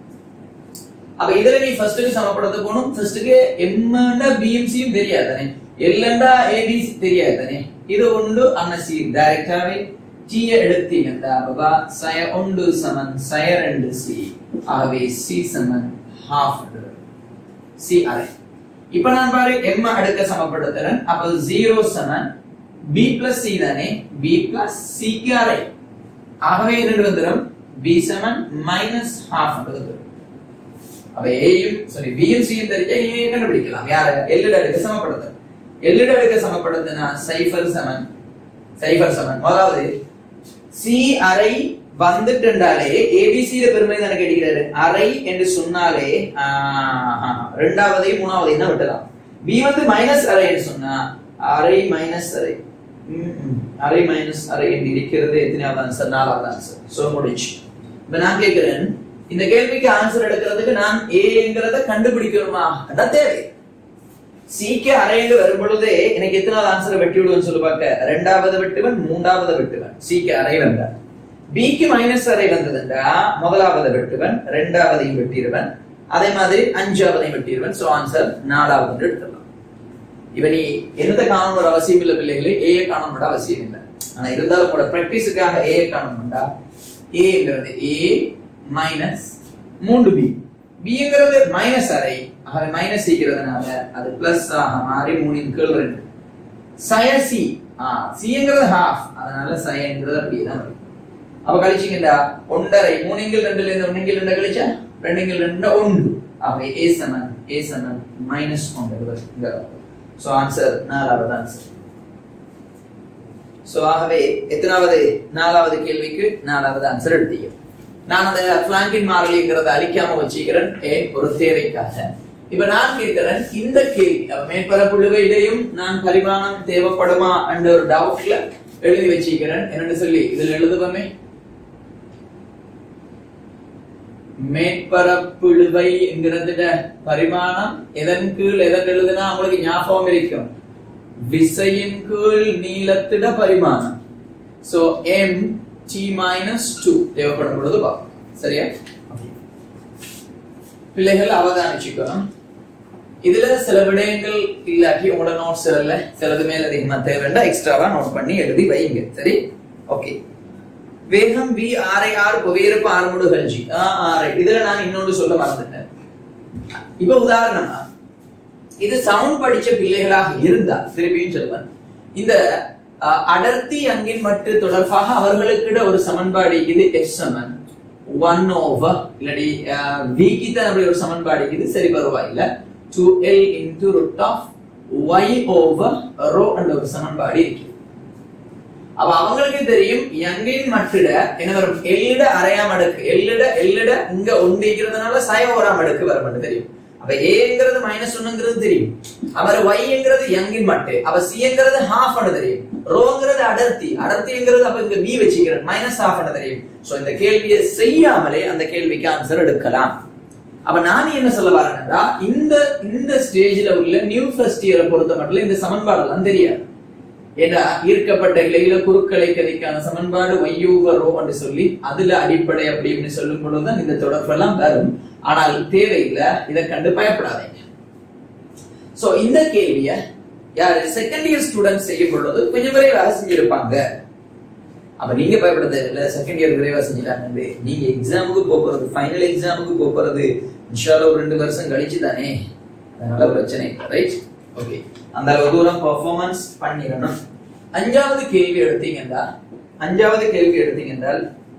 அப்ப இதுல நீ ஃபர்ஸ்ட்டுக்கு சமப்படுத்த போகணும் ஃபர்ஸ்ட்டுக்கு எம்மண்டா பிஎம்சியும் தெரியாது தானே எல்லண்டா ஏபிசி தெரியாது தானே இது ஒன்று அண்ணா சி டைரக்டாவே ஜிய எடுத்தீங்கன்னா பாபா சய ஒன்று சமன் சய ரெண்டு சி ஆகவே சி சமன் ஹாஃப் சி அரை இப்ப நான் பாரு எம் அடுக்க சமப்படுத்துறேன் அப்ப ஜீரோ சமன் பி பிளஸ் சி தானே பி பிளஸ் சிக்கு அரை ஆகவே இரண்டு வந்துடும் பி சமன் மைனஸ் ஹாஃப் வந்துடும் அப்ப ஏயும் சாரி பியும் சியும் தெரிஞ்சா ஏயும் கண்டுபிடிக்கலாம் யார எல்லிட அடுக்க சமப்படுத்த எல்லிட அடுக்க சமப்படுத்தினா சைஃபர் சமன் சைஃபர் சமன் அதாவது சி அரை வந்துட்டுண்டாலே ஏபிசி பெருமை தானே கேட்கிறாரு அரை என்று சொன்னாலே ஆஹ், ரெண்டாவதையும் மூணாவதையும் தான் விட்டலாம் பி வந்து மைனஸ் அரை என்று சொன்னா அரை மைனஸ் அரை ம், ம். அரை மைனஸ் அரை என்று இருக்கிறது எத்தனையாவது ஆன்சர் நாலாவது ஆன்சர் சோ முடிச்சு இப்ப நான் கேட்கிறேன் இந்த கேள்விக்கு ஆன்சர் எடுக்கிறதுக்கு நான் ஏங்கிறத கண்டுபிடிக்கணுமா அதான் தேவை சிக்கு அரைந்து வரும் பொழுதே எனக்கு எத்தனாவது ஆன்சரை வெட்டி விடுவேன்னு சொல்லி பார்க்க ரெண்டாவது வெட்டுவன் மூன்றாவது வெட்டுவன் சிக்கு அரை வந்தார் பிக்கு மைனஸ் அரை வந்ததுண்டா முதலாவது வெட்டுவன் ரெண்டாவதையும் வெட்டிடுவன் அதே மாதிரி அஞ்சாவதையும் வெட்டிடுவன் சோ ஆன்சர் நாலாவது எடுத்துடலாம் இவ நீ என்னத்தை காணணும் அவசியம் இல்லை பிள்ளைகளே ஏ காணணும் அவசியம் இல்லை ஆனா இருந்தாலும் கூட பிராக்டிஸுக்காக ஏ காணணும்டா ஏங்கிறது ஏ மைனஸ் மூன்று பி பிங்கிறது மைனஸ் அரை ஆக மைனஸ் இருக்கிறதுனால அது பிளஸ் ஆக மாறி மூணின் கீழ் ரெண்டு சய சி ஆ சிங்கிறது ஹாஃப் அதனால சயங்கிறது அப்படியே தான் வரும் அப்ப கழிச்சீங்கடா ஒன்றரை மூணுங்கில் ரெண்டுல இருந்து ஒன்னுங்கில் ரெண்டு கழிச்சா ரெண்டுங்கில் ரெண்டு ஒன்று ஆக ஏ சமன் ஏ சமன் மைனஸ் ஒன்று சோ ஆன்சர் நாலாவது ஆன்சர் சோ ஆகவே எத்தனாவது நாலாவது கேள்விக்கு நாலாவது ஆன்சர் எடுத்தீங்க நான் அந்த பிளாங்கின் மாறிலிங்கிறத அழிக்காம வச்சுக்கிறேன் ஏன் ஒரு தேவைக்காக இப்ப நான் கேட்கிறேன் இந்த கேள்வி அப்ப மேற்பரப்புழுவையிலையும் நான் பரிமாணம் தேவைப்படுமா என்ற ஒரு டவுட்ல எழுதி வச்சிருக்கிறேன் என்னன்னு சொல்லி இதுல எழுதுவமே மேற்பரப்புழுவை என்கிறதுட பரிமாணம் எதன் கீழ் எதன் எழுதுனா உங்களுக்கு ஞாபகம் இருக்கும் விசையின் கீழ் நீளத்திட பரிமாணம் so M T minus two தேவைப்படும் பொழுது பார்ப்போம் சரியா பிள்ளைகள் அவதானிச்சுக்கணும் இதுல சில விடயங்கள் இல்லாட்டி உங்களோட நோட்ஸ் இல்ல சிலது மேல அதிகமா தேவைன்னா எக்ஸ்ட்ராவா நோட் பண்ணி எழுதி வைங்க சரி ஓகே வேகம் வி ஆரை ஆறு புகையிருப்பு ஆறுமுடுகள் ஜி ஆறு இதுல நான் இன்னொன்று சொல்ல மறந்துட்டேன் இப்ப உதாரணமா இது சவுண்ட் படிச்ச பிள்ளைகளாக இருந்தா திருப்பியும் சொல்லுவேன் இந்த அஹ், அடர்த்தி அங்கின் மட்டு தொடர்பாக அவர்களுக்கிட ஒரு சமன்பாடு இது எஃப் சமன் ஒன் ஓவர் இல்லாடி விக்கு தான் அப்படி ஒரு சமன்பாடு இது சரி பரவாயில்ல two L into root of Y over rho என்ற ஒரு சமன்பாடு இருக்கு அப்ப அவங்களுக்கு தெரியும் யங்கின் மட்டிட என்ன வரும் எல்லிட அரையாம் அடுக்கு எல்லிட எல்லிட இங்க ஒன்றிக்கிறதுனால சய ஓராம் அடுக்கு வரும் தெரியும் அப்ப ஏங்கிறது மைனஸ் ஒன்னுங்கிறது தெரியும் அவர் ஒய்ங்கிறது யங்கின் மட்டு அப்ப சிங்கிறது ஹாஃப் அனு தெரியும் ரோங்கிறது அடர்த்தி அடர்த்திங்கிறது அப்ப இங்க பி வச்சுக்கிறேன் மைனஸ் ஹாஃப் அனு தெரியும் சோ இந்த கேள்வியை செய்யாமலே அந்த கேள்விக்கு ஆன்சர் எடுக்கலாம் அப்ப நான் என்ன சொல்ல வரேன்னா இந்த இந்த ஸ்டேஜ்ல உள்ள நியூ ஃபர்ஸ்ட் இயரை பொறுத்த மட்டும் இந்த சமன்பாடெல்லாம் தெரியாது ஏன்னா ஈர்க்கப்பட்ட இலையில குறுக்களை கதிக்கான சமன்பாடு வையூவர் ரோ என்று சொல்லி அதுல அடிப்படை அப்படின்னு சொல்லும் பொழுதுதான் இந்த தொடர்பெல்லாம் வரும் ஆனால் தேவையில்லை இதை கண்டு பயப்படாதீங்க சோ இந்த கேள்விய யாரு செகண்ட் இயர் ஸ்டூடெண்ட் செய்யும் பொழுது கொஞ்சம் விரைவாக செஞ்சிருப்பாங்க அப்ப நீங்க பயப்பட தேவையில்ல செகண்ட் இயர் விரைவா செஞ்சிட்டாங்க நீங்க எக்ஸாமுக்கு போறது ஃபைனல் எக்ஸாமுக்கு போறது இன்ஷால்ல ஒரு ரெண்டு வருஷம் கழிச்சு தானே அதனால பிரச்சனை இல்லை ரைட் ஓகே அந்த அளவு தூரம் பெர்ஃபார்மன்ஸ் பண்ணிடணும் அஞ்சாவது கேள்வி எடுத்தீங்கன்னா அஞ்சாவது கேள்வி எடுத்தீங்கன்றால்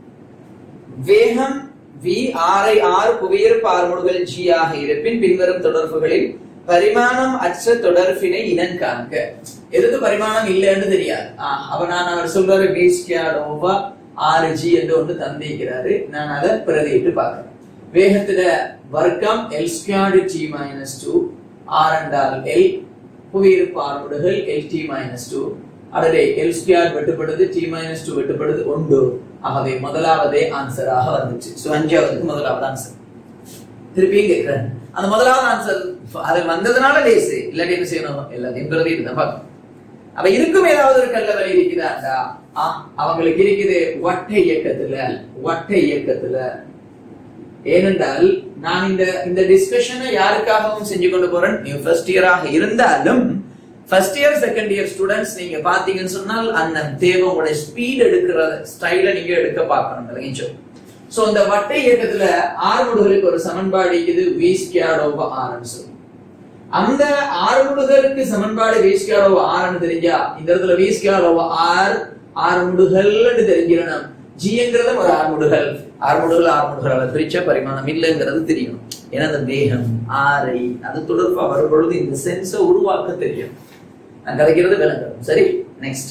வேகம் வி ஆரை ஆறு புவியீர்ப்பு ஆர்முடுகள் ஜி ஆக இருப்பின் பின்வரும் தொடர்புகளில் பரிமாணம் அற்ற தொடர்பினை இனம் காண்க எதுக்கு பரிமாணம் இல்லைன்னு தெரியாது ஆஹ், அப்ப நான் அவர் சொல்றாரு வி ஸ்கொயர் ஓவர் ஆறு ஜி என்று ஒன்று தந்திருக்கிறாரு நான் அதை பிரதியிட்டு பார்க்கிறேன் வேகத்துல வர்க்கம் L squared T minus two R என்றால் எல் புவியிருப்பு ஆர்முடுகள் எல் டி மைனஸ் டூ அடடே எல் ஸ்கொயர் வெட்டுப்படுது டி மைனஸ் டூ வெட்டுப்படுது உண்டு ஆகவே முதலாவதே ஆன்சராக வந்துச்சு சோ அஞ்சாவதுக்கு முதலாவது ஆன்சர் திருப்பியும் கேட்கிறேன் அந்த முதலாவது ஆன்சர் அது வந்ததுனால லேசு இல்லாட்டி என்ன செய்யணும் எல்லாத்தையும் பிரதிட்டு தான் பார்க்கணும் அப்ப இருக்கும் ஏதாவது ஒரு கல்ல வழி இருக்குதாண்டா ஆ, அவங்களுக்கு இருக்குது வட்டை இயக்கத்துல வட்டை இயக்கத்துல ஏனென்றால் நான் இந்த இந்த டிஸ்கஷனை யாருக்காகவும் செஞ்சு கொண்டு போறேன் நீ ஃபர்ஸ்ட் இயராக இருந்தாலும் first year second year students நீங்க பாத்தீங்கன்னு சொன்னால் அந்த தேவை உங்களுடைய ஸ்பீட் எடுக்கிற ஸ்டைல நீங்க எடுக்க பார்க்கணும் விளங்கிச்சோ சோ இந்த வட்டை இயக்கத்துல ஆறுமுடுகளுக்கு ஒரு சமன்பாடு இது வி ஸ்கொயர்ட் ஓவர் ஆர்னு சொல்லி அந்த ஆறுமுடுகளுக்கு சமன்பாடு வி ஸ்கொயர்ட் ஓவர் ஆர்னு தெரிஞ்சா இந்த இடத்துல வி ஸ்கொயர்ட் ஓவர் ஆர் ஆறுமுடுகள்னு தெரிஞ்சிடணும் ஜிங்கிறது ஒரு ஆறுமுடுகள் ஆறுமுடுகள் ஆறுமுடுகள் அதை பிரிச்ச பரிமாணம் இல்லைங்கிறது தெரியும் ஏன்னா அந்த வேகம் ஆரை அது தொடர்பா வரும் பொழுது இந்த சென்ஸை உருவாக்க தெரியும் நான் கதைக்கிறது விளங்கணும் சரி நெக்ஸ்ட்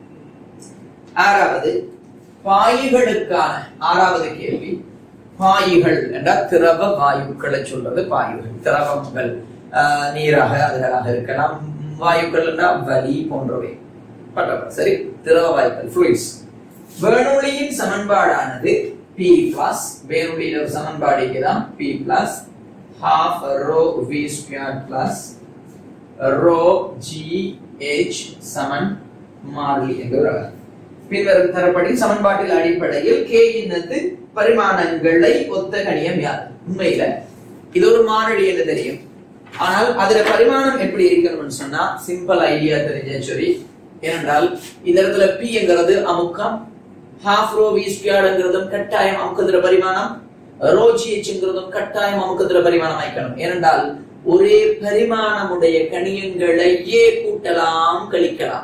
ஆறாவது பாய்களுக்கான ஆறாவது கேள்வி பாய்கள் என்றால் திரவ வாயுக்களை சொல்றது பாய்கள் திரவங்கள் ஆஹ், நீராக அதுகளாக இருக்கலாம் வாயுக்கள் என்றால் வலி போன்றவை பட்டவர் சரி திரவ வாயுக்கள் fluids வேணொலியின் சமன்பாடானது P பிளஸ் வேணொலியின் ஒரு சமன்பாடு இங்கதான் P plus half rho V squared plus rho G H சமன் மாறிலி என்கிறார் பின்வரும் தரப்படி சமன்பாட்டில் அடிப்படையில் K இன்னது பரிமாணங்களை ஒத்த கணியம் யாது உண்மையில இது ஒரு மாறிலி என்று தெரியும் ஆனால் அதுல பரிமாணம் எப்படி இருக்கணும்னு சொன்னா சிம்பிள் ஐடியா தெரிஞ்ச சரி ஏனென்றால் இந்த இடத்துல P என்கிறது அமுக்கம் ஹாஃப் ரோ வி ஸ்கொயர்டுங்கிறதும் கட்டாயம் அமுக்கத்திர பரிமாணம் ரோ ஜிஹெச்ங்கிறதும் கட்டாயம் அமுக்கத்திர பரிமாணம் ஆயிக்கணும் ஏனென்றால் ஒரே பரிமாணமுடைய கணியங்களையே கூட்டலாம் கழிக்கலாம்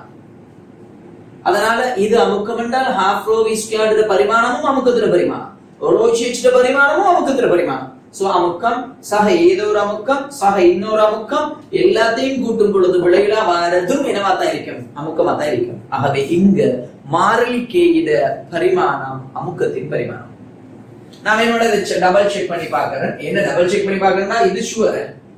அதனால இது அமுக்கம் என்றால் ஹாஃப் ரோ வி ஸ்கொயர்டு பரிமாணமும் அமுக்கத்திர பரிமாணம் ரோ ஜிஹெச் பரிமாணமும் அமுக்கத்திர பரிமாணம் சோ அமுக்கம் சக ஏதோ ஒரு அமுக்கம் சக இன்னொரு அமுக்கம் எல்லாத்தையும் கூட்டும் பொழுது விளைவிலா வரதும் என்னவா தான் இருக்கும் அமுக்கமா தான் இருக்கும் ஆகவே இங்க மாறிலி கேயிட பரிமாணம் அமுக்கத்தின் பரிமாணம் நான் என்னோட டபுள் செக் பண்ணி பார்க்கறேன் என்ன டபுள் செக் பண்ணி பார்க்கறேன்னா இது ஷுவர்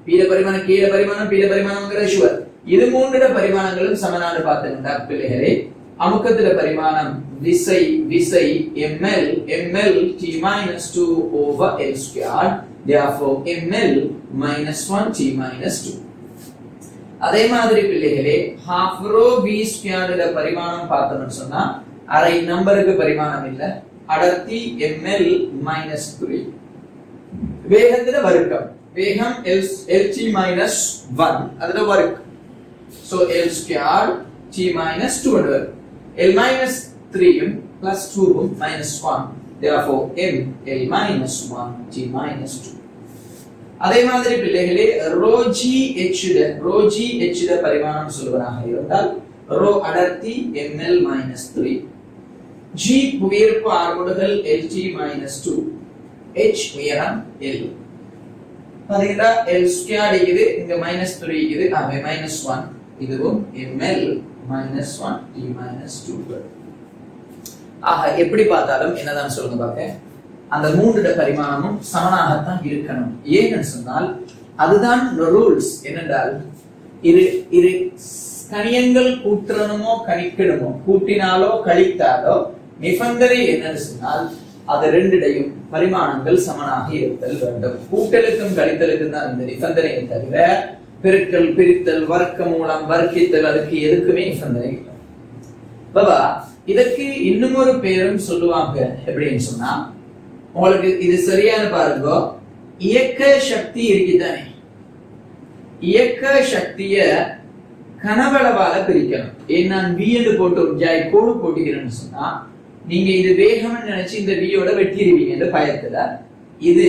பீட பரிமாணம் கீழ பரிமாணம் பீட பரிமாணம்ங்கிற ஷுவர் இது மூன்றிட பரிமாணங்களும் சமனான பார்த்துக்கிட்டா பிள்ளைகளே அமுக்கத்தில பரிமாணம் விசை விசை ml ml t minus 2 over l squared therefore ml minus 1 t minus 2 அதே மாதிரி பிள்ளைகளே half ரோ v ஸ்கொயர்ல பரிமாணம் பார்த்தோம்னு சொன்னா அரை நம்பருக்கு பரிமாணம் இல்ல அடர்த்தி ml minus 3 வேகத்துல வர்க்கம் வேகம் L lt minus 1 அதுல வர்க்கம் so L squared t minus 2 என்று வரும் L minus 3 யும் plus 2 வும் minus 1 therefore M L minus 1 t minus 2 அதே மாதிரி பிள்ளைகளே rho G H rho G H பரிமாணம் சொல்வதாக இருந்தால் ரோ அடர்த்தி ml minus 3 g புவியீர்ப்பு ஆர்முடுகள் lt minus 2 h உயரம் L பாத்தீங்கன்னா L ஸ்கொயர் இது இங்க மைனஸ் த்ரீ இது ஆகவே மைனஸ் ஒன் இதுவும் ml minus one T minus two ஆக எப்படி பார்த்தாலும் என்னதான் சொல்லுங்க பார்க்க அந்த மூன்று பரிமாணமும் சமனாகத்தான் இருக்கணும் ஏன்னு சொன்னால் அதுதான் ரூல்ஸ் என்னென்றால் இரு இரு கணியங்கள் கூட்டணுமோ கணிக்கணுமோ கூட்டினாலோ கழித்தாலோ நிபந்தனை என்னன்னு சொன்னால் அது ரெண்டிடையும் பரிமாணங்கள் சமனாக இருத்தல் வேண்டும் கூட்டலுக்கும் கழித்தலுக்கும் தான் இந்த நிபந்தனையை தவிர பெருக்கல் பிரித்தல் வர்க்க மூலம் வர்க்கித்தல் அதுக்கு எதுக்குமே நிபந்தனை இல்லை பாபா இதற்கு இன்னும் ஒரு பேரும் சொல்லுவாங்க எப்படின்னு சொன்னா உங்களுக்கு இது சரியான பாருங்க இயக்க சக்தி இருக்குதானே இயக்க சக்திய கனவளவால பிரிக்கணும் ஏன் நான் வி என்று போட்டு ஒரு ஜாய் கோடு போட்டுக்கிறேன்னு சொன்னா நீங்க இது வேகம்னு நினைச்சு இந்த வியோட வெட்டிடுவீங்க இந்த பயத்துல இது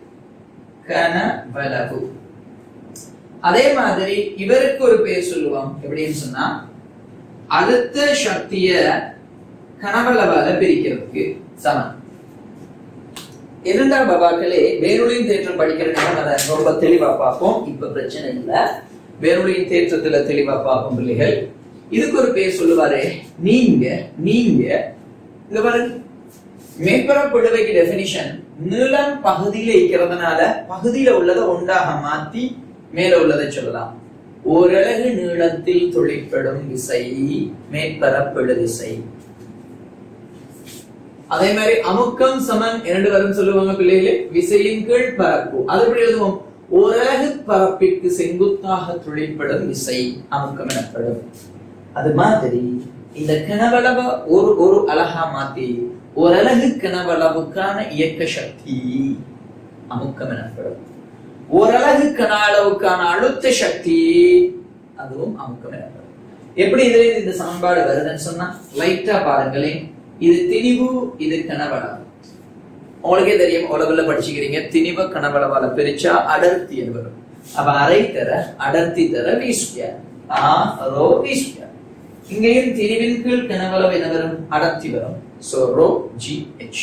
கனவளவு அதே மாதிரி இவருக்கு ஒரு பேர் சொல்லுவோம் எப்படின்னு சொன்னா அழுத்த சக்திய கனவளவால பிரிக்கிறதுக்கு சமம் இரண்டாம் பாபாக்களே வேரொளியின் தேற்றம் படிக்கிற நேரம் அதை ரொம்ப தெளிவா பார்ப்போம் இப்ப பிரச்சனை இல்ல வேரொளியின் தேற்றத்துல தெளிவா பார்ப்போம் பிள்ளைகள் இதுக்கு ஒரு பேர் சொல்லுவாரு நீங்க நீங்க இங்க பாருங்க மேற்பரப்புழுவைக்கு டெபினிஷன் நீளம் பகுதியில இருக்கிறதுனால பகுதியில உள்ளதை ஒன்றாக மாத்தி மேல உள்ளதை சொல்லலாம் ஓரளவு நீளத்தில் தொழிற்படும் விசை மேற்பரப்பெழு விசை அதே மாதிரி அமுக்கம் சமன் இரண்டு வரும் சொல்லுவாங்க பிள்ளைகளே விசையின் கீழ் பரப்பு அது எப்படி எழுதுவோம் ஓரலகு பரப்பிற்கு செங்குத்தாக தொழிற்படும் விசை அமுக்கம் எனப்படும் அது மாதிரி இந்த கிணவளவ ஒரு ஒரு அழகா மாத்தி ஓரலகு கிணவளவுக்கான இயக்க சக்தி அமுக்கம் எனப்படும் ஓரலகு கன அளவுக்கான அழுத்த சக்தி அதுவும் அமுக்கம் எனப்படும் எப்படி இதுல இருந்து இந்த சமன்பாடு வருதுன்னு சொன்னா லைட்டா பாருங்களேன் இது திணிவு இது கனவளவு உங்களுக்கே தெரியும் உலகுல படிச்சுக்கிறீங்க திணிவ கனவளவால பிரிச்சா அடர்த்தி என்று வரும் அப்ப அரை தர அடர்த்தி தர வி ஸ்கொயர் ஆ ரோ வி ஸ்கொயர் இங்கேயும் திணிவின் கீழ் கனவளவு என்ன வரும் அடர்த்தி வரும் சோ ரோ ஜி ஹெச்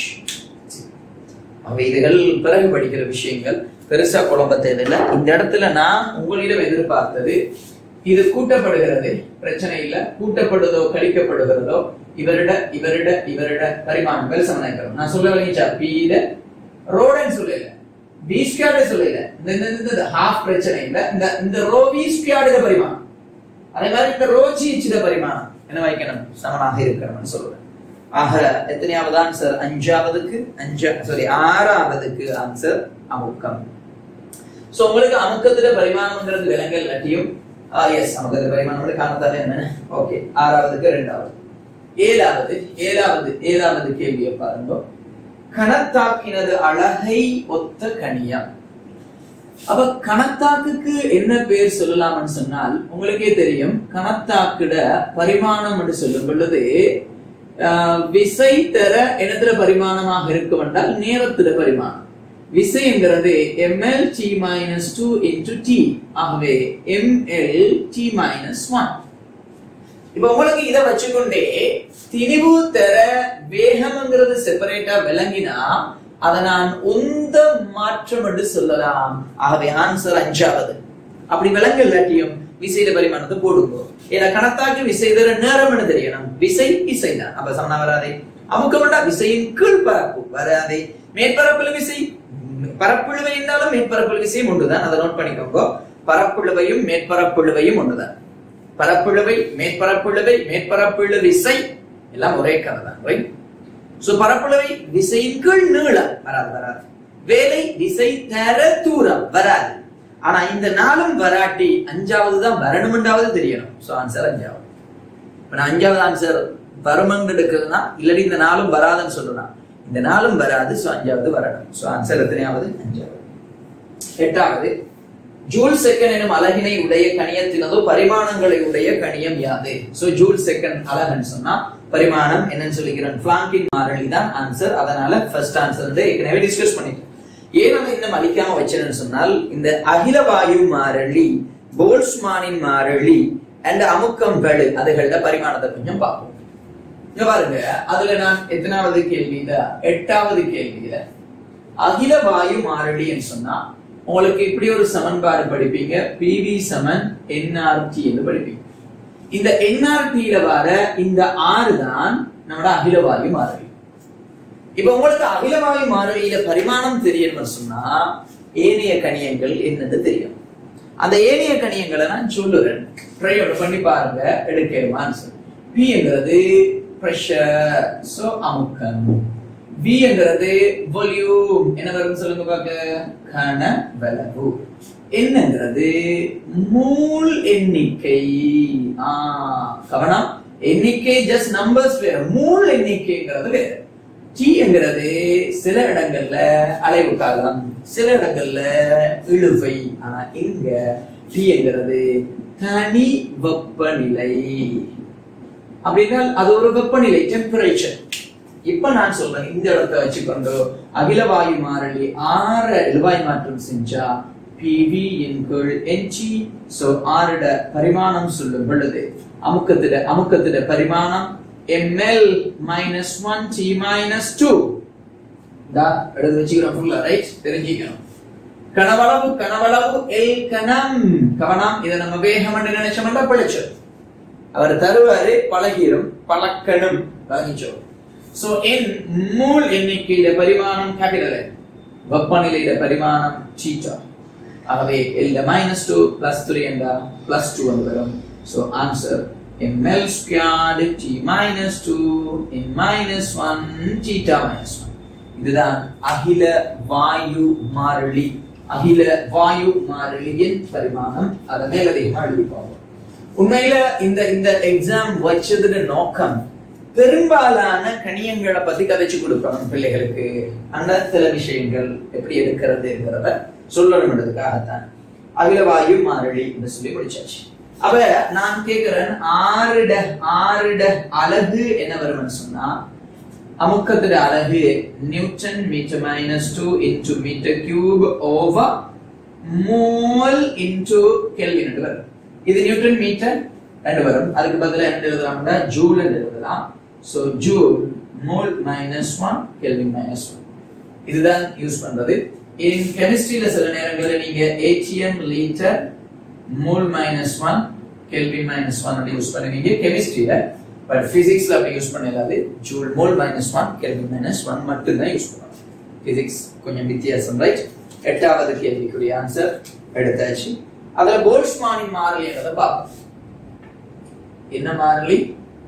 அவை இதுகள் பிறகு படிக்கிற விஷயங்கள் பெருசா குழம்ப தேவையில்லை இந்த இடத்துல நான் உங்களிடம் எதிர்பார்த்தது இது கூட்டப்படுகிறது பிரச்சனை இல்ல கூட்டப்படுதோ கழிக்கப்படுகிறதோ இவரிட இவரிட இவரிட பரிமாணங்கள் சமனாக்கிறோம் நான் சொல்ல வரைச்சா பீட ரோடன் சொல்லல பி ஸ்கொயர்டு சொல்லல இந்த இந்த இந்த ஹாஃப் பிரச்சனை இல்ல இந்த இந்த ரோ வி ஸ்கொயர்டு பரிமாணம் அதே மாதிரி இந்த ரோ ஜி இச்சிட பரிமாணம் என்ன வைக்கணும் சமனாக இருக்கணும்னு சொல்றேன் ஆக எத்தனையாவது ஆன்சர் அஞ்சாவதுக்கு அஞ்சா சாரி ஆறாவதுக்கு ஆன்சர் அமுக்கம் சோ உங்களுக்கு அமுக்கத்துல பரிமாணம்ங்கிறது விலங்கல் இல்லாட்டியும் எஸ் அமுக்கத்துல பரிமாணம் காரணத்தால என்ன ஓகே ஆறாவதுக்கு ரெண்டாவது ஏழாவது ஏழாவது ஏழாவது கேள்வியை பாருங்க கணத்தாக்கினது அழகை ஒத்த கனியம் அப்ப கணத்தாக்குக்கு என்ன பேர் சொல்லலாம்னு சொன்னால் உங்களுக்கே தெரியும் கணத்தாக்கிட பரிமாணம் என்று சொல்லும் பொழுது ஆஹ், விசை தர இடத்துல பரிமாணமாக இருக்கும் என்றால் நேரத்துல பரிமாணம் விசைங்கிறது ml t minus two into T ஆகவே ml t மைனஸ் ஒன் இப்ப உங்களுக்கு இத வச்சுக்கொண்டே திணிவு தர வேகம்ங்கிறது செப்பரேட்டா விளங்கினா அதை நான் உந்த மாற்றம் என்று சொல்லலாம் ஆகவே ஆன்சர் அஞ்சாவது அப்படி விளங்க இல்லாட்டியும் விசையில பரிமாணத்தை போடுங்க ஏன்னா கணத்தாக்கு விசை தர நேரம் என்ன தெரியணும் விசை விசை தான் அப்ப சமனா வராதே அமுக்கமண்டா விசையின் கீழ் பரப்பு வராதே மேற்பரப்புல விசை பரப்புழுவை இருந்தாலும் மேற்பரப்புல விசையும் உண்டுதான் அதை நோட் பண்ணிக்கோங்க பரப்பிழுவையும் மேற்பரப்பிழுவையும் ஒண்ணுதான் பரப்பிழுவை மேற்பரப்பிழுவை மேற்பரப்பிழு விசை எல்லாம் ஒரே கதை தான் ரைட் சோ பரப்பிழுவை விசையின் கீழ் நீளம் வராது வராது வேலை விசை தர தூரம் வராது ஆனா இந்த நாளும் வராட்டி அஞ்சாவது தான் வரணும்ன்றாவது தெரியணும் சோ ஆன்சர் அஞ்சாவது இப்ப நான் அஞ்சாவது ஆன்சர் வருமன்னு எடுக்கிறதுனா இல்லாட்டி இந்த நாளும் வராதுன்னு சொல்லலாம் இந்த நாளும் வராது சோ அஞ்சாவது வரணும் சோ ஆன்சர் எத்தனையாவது அஞ்சாவது எட்டாவது ஜூல் செகண்ட் எனும் அலகினை உடைய கணியத்தினதோ பரிமாணங்களை உடைய கணியம் யாது சோ ஜூல் செகண்ட் அலகன்னு சொன்னா பரிமாணம் என்னன்னு சொல்லிக்கிறேன் பிளாங்கின் மாறிலி தான் ஆன்சர் அதனால ஃபர்ஸ்ட் ஆன்சர் வந்து ஏற்கனவே டிஸ்கஸ் பண்ணிட்டோம் ஏன் நம்ம இன்னும் அழிக்காம வச்சேன்னு சொன்னால் இந்த அகில வாயு மாறிலி போல்ஸ்மானின் மாறிலி அண்ட் அமுக்கம் படு அதுகளோட பரிமாணத்தை கொஞ்சம் பார்ப்போம் இங்க பாருங்க அதுல நான் எத்தனாவது கேள்வியில எட்டாவது கேள்வியில அகில வாயு மாறிலின்னு சொன்னா உங்களுக்கு இப்படி ஒரு சமன்பாடு படிப்பீங்க பிவி சமன் என்ஆர்டி என்று படிப்பீங்க இந்த என்ஆர்டியில வர இந்த ஆறு தான் நம்மளோட அகில வாயு மாறிலி இப்ப உங்களுக்கு அகில வாயு மாறிலியில பரிமாணம் தெரியணும்னு சொன்னா ஏனைய கணியங்கள் என்னன்னு தெரியும் அந்த ஏனைய கணியங்களை நான் சொல்லுறேன் ட்ரை பண்ணி பாருங்க எடுக்கணுமான்னு சொல்லி பிங்கிறது பிரஷர் சோ அமுக்கம் V என்கிறது வால்யூம் என்ன வரும் சொல்லுங்க பாக்க கன வலவு என்னங்கிறது மூல் எண்ணிக்கை ஆ கவனம் எண்ணிக்கை ஜஸ்ட் நம்பர்ஸ் வேற மூல் எண்ணிக்கைங்கிறது வேற T என்கிறது சில இடங்கள்ல அலைவு காலம் சில இடங்கள்ல இழுவை ஆனா இங்க T என்கிறது தனி வெப்பநிலை அப்படின்னா அது ஒரு வெப்பநிலை டெம்பரேச்சர் இப்ப நான் சொல்றேன் இந்த இடத்தை வச்சுக்கொண்டு அகில வாயு மாறிலி ஆற எழுவாய் மாற்றம் செஞ்சா பிவி இன் கீழ் என்ஜி சோ ஆறுட பரிமாணம் சொல்லும் பொழுது அமுக்கத்திட அமுக்கத்திட பரிமாணம் M L minus one T minus two எடுத்து வச்சுக்கிறோம் ஃபுல்லா ரைட் தெரிஞ்சுக்கணும் கனவளவு கனவளவு எல் கணம் கவனம் இதை நம்ம வேகம் என்று நினைச்சோம்னா பிழைச்சோம் அவர் தருவாரு பழகிரும் பழக்கணும் பழகிச்சோம் சோ என் மூல் எண்ணிக்கையில பரிமாணம் கேபிட்டல் வெப்பநிலையில பரிமாணம் சீட்டா ஆகவே எல்ல மைனஸ் டூ பிளஸ் த்ரீ என்றா பிளஸ் டூ வந்து வரும் so answer ml squared t minus 2 in minus 1 theta minus 1 இதுதான் அகில வாயு மாறிலி அகில வாயு மாறிலியின் பரிமாணம் அதை மேலதிகமாக எழுதி பார்ப்போம் உண்மையில இந்த இந்த எக்ஸாம் வச்சதுல நோக்கம் பெரும்பாலான கணியங்களை பத்தி கதைச்சு கொடுக்கணும் பிள்ளைகளுக்கு அந்த சில விஷயங்கள் எப்படி எடுக்கிறதுங்கிறத சொல்லணும்ன்றதுக்காகத்தான் அகிலவாயு மாறிலி என்று சொல்லி முடிச்சாச்சு அப்ப நான் கேக்குறேன் ஆறுட ஆறுட அலகு என்ன வரும்னு சொன்னா அமுக்கத்துல அலகு newton metre minus two into metre cube over mole into kelvin வரும் இது நியூட்டன் மீட்டர் ரெண்டு வரும் அதுக்கு பதிலா என்ன எழுதலாம்னா ஜூல் எழுதலாம் so joule mole minus one kelvin minus one இதுதான் யூஸ் பண்றது இன் கெமிஸ்ட்ரியில சில நேரங்களில் நீங்க ATM litre mole minus one kelvin minus one அப்படி யூஸ் பண்ணுவீங்க கெமிஸ்ட்ரியில பட் பிசிக்ஸ்ல அப்படி யூஸ் பண்ணலாது joule mole minus one kelvin minus one மட்டும் தான் யூஸ் பண்ணுவோம் பிசிக்ஸ் கொஞ்சம் வித்தியாசம் ரைட் எட்டாவது கேள்விக்குரிய ஆன்சர் எடுத்தாச்சு அதுல போல்ஸ்மானின் மாறிலி என்றதை பார்ப்போம் என்ன மாறிலி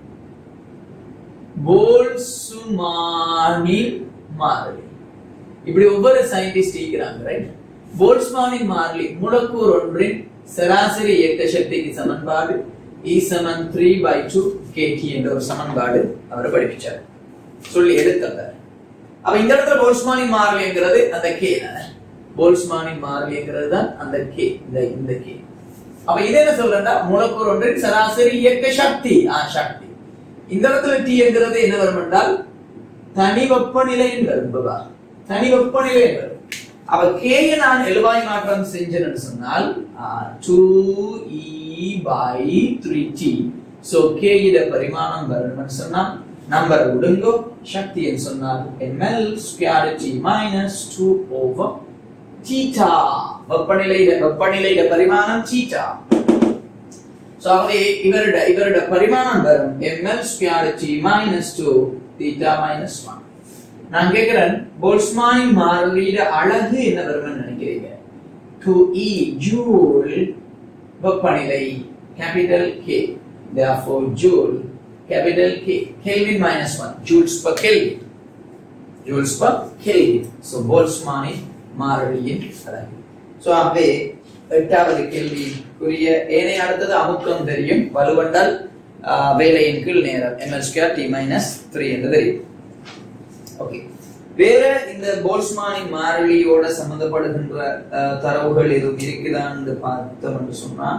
போல்சுமானின் மாறிலி இப்படி ஒவ்வொரு சயின்டிஸ்ட் இருக்கிறாங்க ரைட் போல்ஸ்மானின் மாறிலி மூலக்கூறு ஒன்றின் சராசரி இயக்க சக்திக்கு சமன்பாடு E சமன் த்ரீ பை டூ கேடி என்ற ஒரு சமன்பாடு அவர் படிப்பிச்சார் சொல்லி எடுத்தார் அப்ப இந்த இடத்துல போல்ஸ்மானின் மாறிலிங்கிறது அந்த கே தானே போல்ஸ்மானின் மாறிலிங்கிறது தான் அந்த கே இந்த இந்த கே அப்ப இது என்ன சொல்றேன்னா மூலக்கூறு ஒன்றின் சராசரி இயக்க சக்தி ஆ சக்தி இந்த இடத்துல டி என்கிறது என்ன வரும் என்றால் தனி வெப்பநிலை வரும் பாபா. தனி வெப்பநிலை வரும் அப்ப கே நான் எழுவாய் மாற்றம் செஞ்சேன்னு சொன்னால் two E by three T so K இட பரிமாணம் வரணும்னு சொன்னா நம்பர் விடுங்கோ சக்தி என்று சொன்னால் ml square T minus two over theta வெப்பநிலையில வெப்பநிலையில பரிமாணம் தீட்டா சோ ஆகவே இவருட இவருட பரிமாணம் வரும் ml square T minus two theta minus one நான் கேக்குறேன் போல்ஸ்மானின் மாறிலியிட அழகு என்ன வரும்னு நினைக்கிறீங்க டு இ ஜூல் வெப்பநிலை capital K therefore joule capital K Kelvin minus 1 joules per Kelvin joules per Kelvin so போல்ட்ஸ்மானின் மாறிலியின் அலகு so அப்பே எட்டாவது கேள்விக்குரிய ஏனைய அடுத்தது அமுக்கம் தெரியும் வலுவண்டால் ஆஹ், வேலையின் கீழ் நேரம் ml square t minus 3 என்று தெரியும் ஓகே வேற இந்த போல்ஸ்மானின் மாறிலியோட சம்பந்தப்படுகின்ற ஆஹ், தரவுகள் எதுவும் இருக்குதான்னு பார்த்தோம் என்று சொன்னா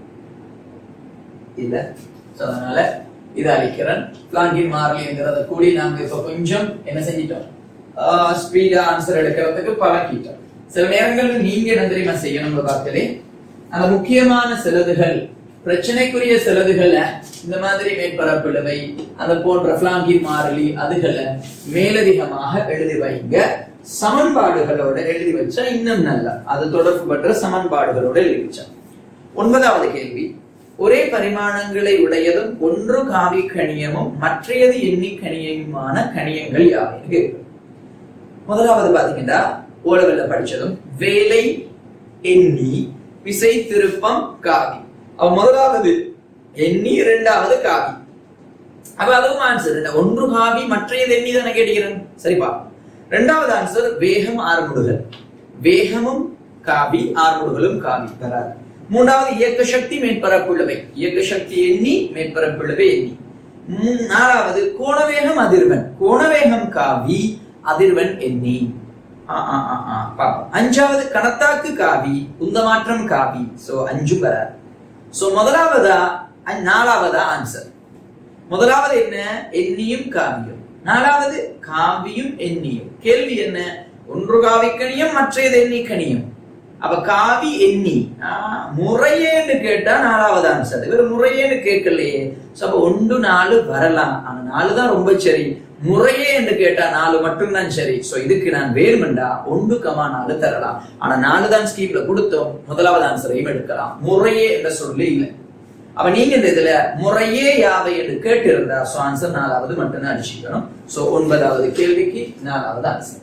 இல்ல So, அதனால இதை அளிக்கிறேன் பிளாங்கின் மாறலிங்கிறத கூடி நாங்க இப்ப கொஞ்சம் என்ன செஞ்சிட்டோம் ஸ்பீடா ஆன்சர் எடுக்கிறதுக்கு பழக்கிட்டோம் சில நேரங்கள்ல நீங்க என்ன தெரியுமா செய்யணும் பார்க்கலே அந்த முக்கியமான சிலதுகள் பிரச்சனைக்குரிய சிலதுகளை இந்த மாதிரி மேற்பரப்பிழவை அது போன்ற பிளாங்கின் மாறிலி அதுகளை மேலதிகமாக எழுதி வைங்க சமன்பாடுகளோட எழுதி வச்சா இன்னும் நல்லா அது தொடர்பு பெற்ற சமன்பாடுகளோட எழுதி வச்சா ஒன்பதாவது கேள்வி ஒரே பரிமாணங்களை உடையதும் ஒன்று காவி கணியமும் மற்றையது எண்ணி கணியமுமான கணியங்கள் யாவை கேட்கும். முதலாவது பாத்தீங்கன்னா ஓலவெல்ல படிச்சதும் வேலை எண்ணி விசை திருப்பம் காவி அவ முதலாவது எண்ணி இரண்டாவது காவி அப்ப அதுவும் ஆன்சர் என்ன ஒன்று காவி மற்றையது எண்ணி தானே கேட்கிறேன் சரிப்பா ரெண்டாவது ஆன்சர் வேகம் ஆறுமுடுகள் வேகமும் காவி ஆறுமுடுகளும் காவி வராது மூன்றாவது இயக்க சக்தி மேற்பரப்புள்ளவை இயக்க சக்தி எண்ணி மேற்பரப்புள்ளவை எண்ணி மூ- நாலாவது கோணவேகம் அதிர்வெண் கோணவேகம் காவி அதிர்வெண் எண்ணி ஆ, ஆ, ஆ, ஆ, பாப்போம். அஞ்சாவது கணத்தாக்கு காவி உந்தமாற்றம் காவி சோ அஞ்சும் வராது சோ முதலாவதா அ- நாலாவதா ஆன்சர் முதலாவது என்ன எண்ணியும் காவியும் நாலாவது காவியும் எண்ணியும் கேள்வி என்ன ஒன்று காவி கணியம் மற்றது எண்ணி கணியம் அப்ப காவி எண்ணி ஆ, முறையேன்னு கேட்டா நாலாவது ஆன்சர் இவர் முறையேன்னு கேட்கலையே So, அப்ப ஒன்று நாலு வரலாம் ஆனா நாலு தான் ரொம்ப சரி முறையே என்று கேட்டா நாலு மட்டும்தான் சரி சோ இதுக்கு நான் வேணுமெண்டா ஒன்று கமா நாலு தரலாம் ஆனா நாலு தான் ஸ்கீம்ல கொடுத்தோம் முதலாவது ஆன்சரையும் எடுக்கலாம் முறையே என்ற சொல்லி இல்லை அப்ப நீங்க இந்த இதுல முறையே யாவை என்று கேட்டு இருந்தா சோ ஆன்சர் நாலாவது மட்டும்தான் அடிச்சுக்கணும் சோ ஒன்பதாவது கேள்விக்கு நாலாவது ஆன்சர்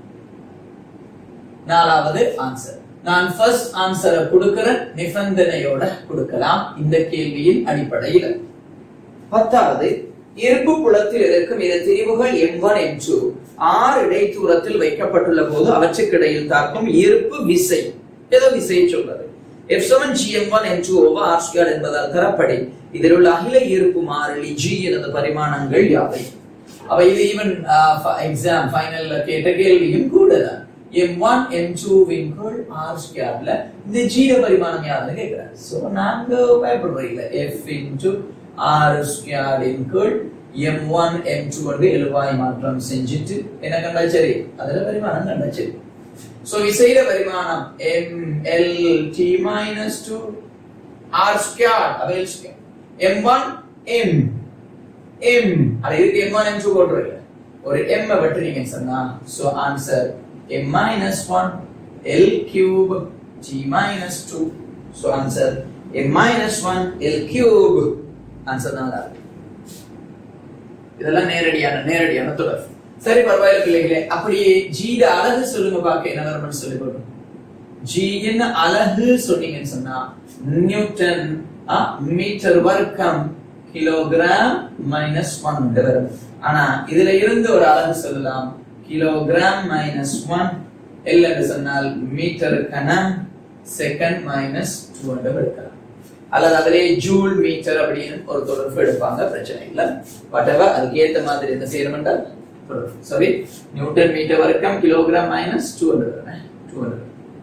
நாலாவது ஆன்சர் நான் ஃபர்ஸ்ட் ஆன்சரை கொடுக்கிற நிபந்தனையோட கொடுக்கலாம் இந்த கேள்வியின் அடிப்படையில் பத்தாவது இருப்பு புலத்தில் இருக்கும் இரு திரிவுகள் எம் ஒன் எம் டூ ஆறு இடைத்தூரத்தில் வைக்கப்பட்டுள்ள போது அவற்றுக்கிடையில் தாக்கும் இருப்பு விசை ஏதோ விசையை சொல்றது F seven G M one M two over R square என்பதால் தரப்படி இதில் உள்ள அகில இருப்பு மாறிலி ஜி எனது பரிமாணங்கள் யாவை அவ இது ஈவன் எக்ஸாம் ஃபைனல்ல கேட்ட கேள்வியும் கூட தான் எம் ஒன் எம் டூ வின்குள் ஆர் ஸ்கொயர்ல இந்த ஜீர பரிமாணம் யாருன்னு கேட்கிறேன் சோ நாங்க பயப்படுறோம் இல்ல எஃப் இன்டு ஆர் ஸ்கொயர் இன்குள் எம் ஒன் எம் டூ வந்து எழுவாய் மாற்றம் செஞ்சுட்டு என்ன கண்டா சரி அதுல பரிமாணம் கண்டா சரி சோ விசையில பரிமாணம் M L T minus two R square அப்ப L square M one M M அது இதுக்கு எம் ஒன் எம் டூ போட்டுருங்க ஒரு எம் வெட்டுறீங்கன்னு சொன்னா so answer M minus one L cube G minus two so answer M minus one L cube answer நல்லா இருக்கு இதெல்லாம் நேரடியான நேரடியான தொடர்பு சரி பரவாயில்ல பிள்ளைகளே அப்படியே ஜீட அழகு சொல்லுங்க பாக்க என்ன வரணும்னு சொல்லி கொடுக்கும் ஜியின் அலகு சொன்னீங்கன்னு சொன்னா நியூட்டன் மீட்டர் வர்க்கம் கிலோகிராம் மைனஸ் ஒன் வரும் ஆனா இதுல இருந்து ஒரு அலகு சொல்லலாம் கிலோகிராம் மைனஸ் ஒன் எல் என்று சொன்னால் மீட்டர் கனம் செகண்ட் மைனஸ் டூ எடுக்கலாம் அல்லது அதிலே ஜூல் மீட்டர் அப்படின்னு ஒரு தொடர்பு எடுப்பாங்க பிரச்சனை இல்ல whatever அதுக்கு ஏத்த மாதிரி என்ன செய்யணும் என்றால் தொடர்பு சாரி நியூட்டன் மீட்டர் வரைக்கும் kilogram minus two hundred two hundred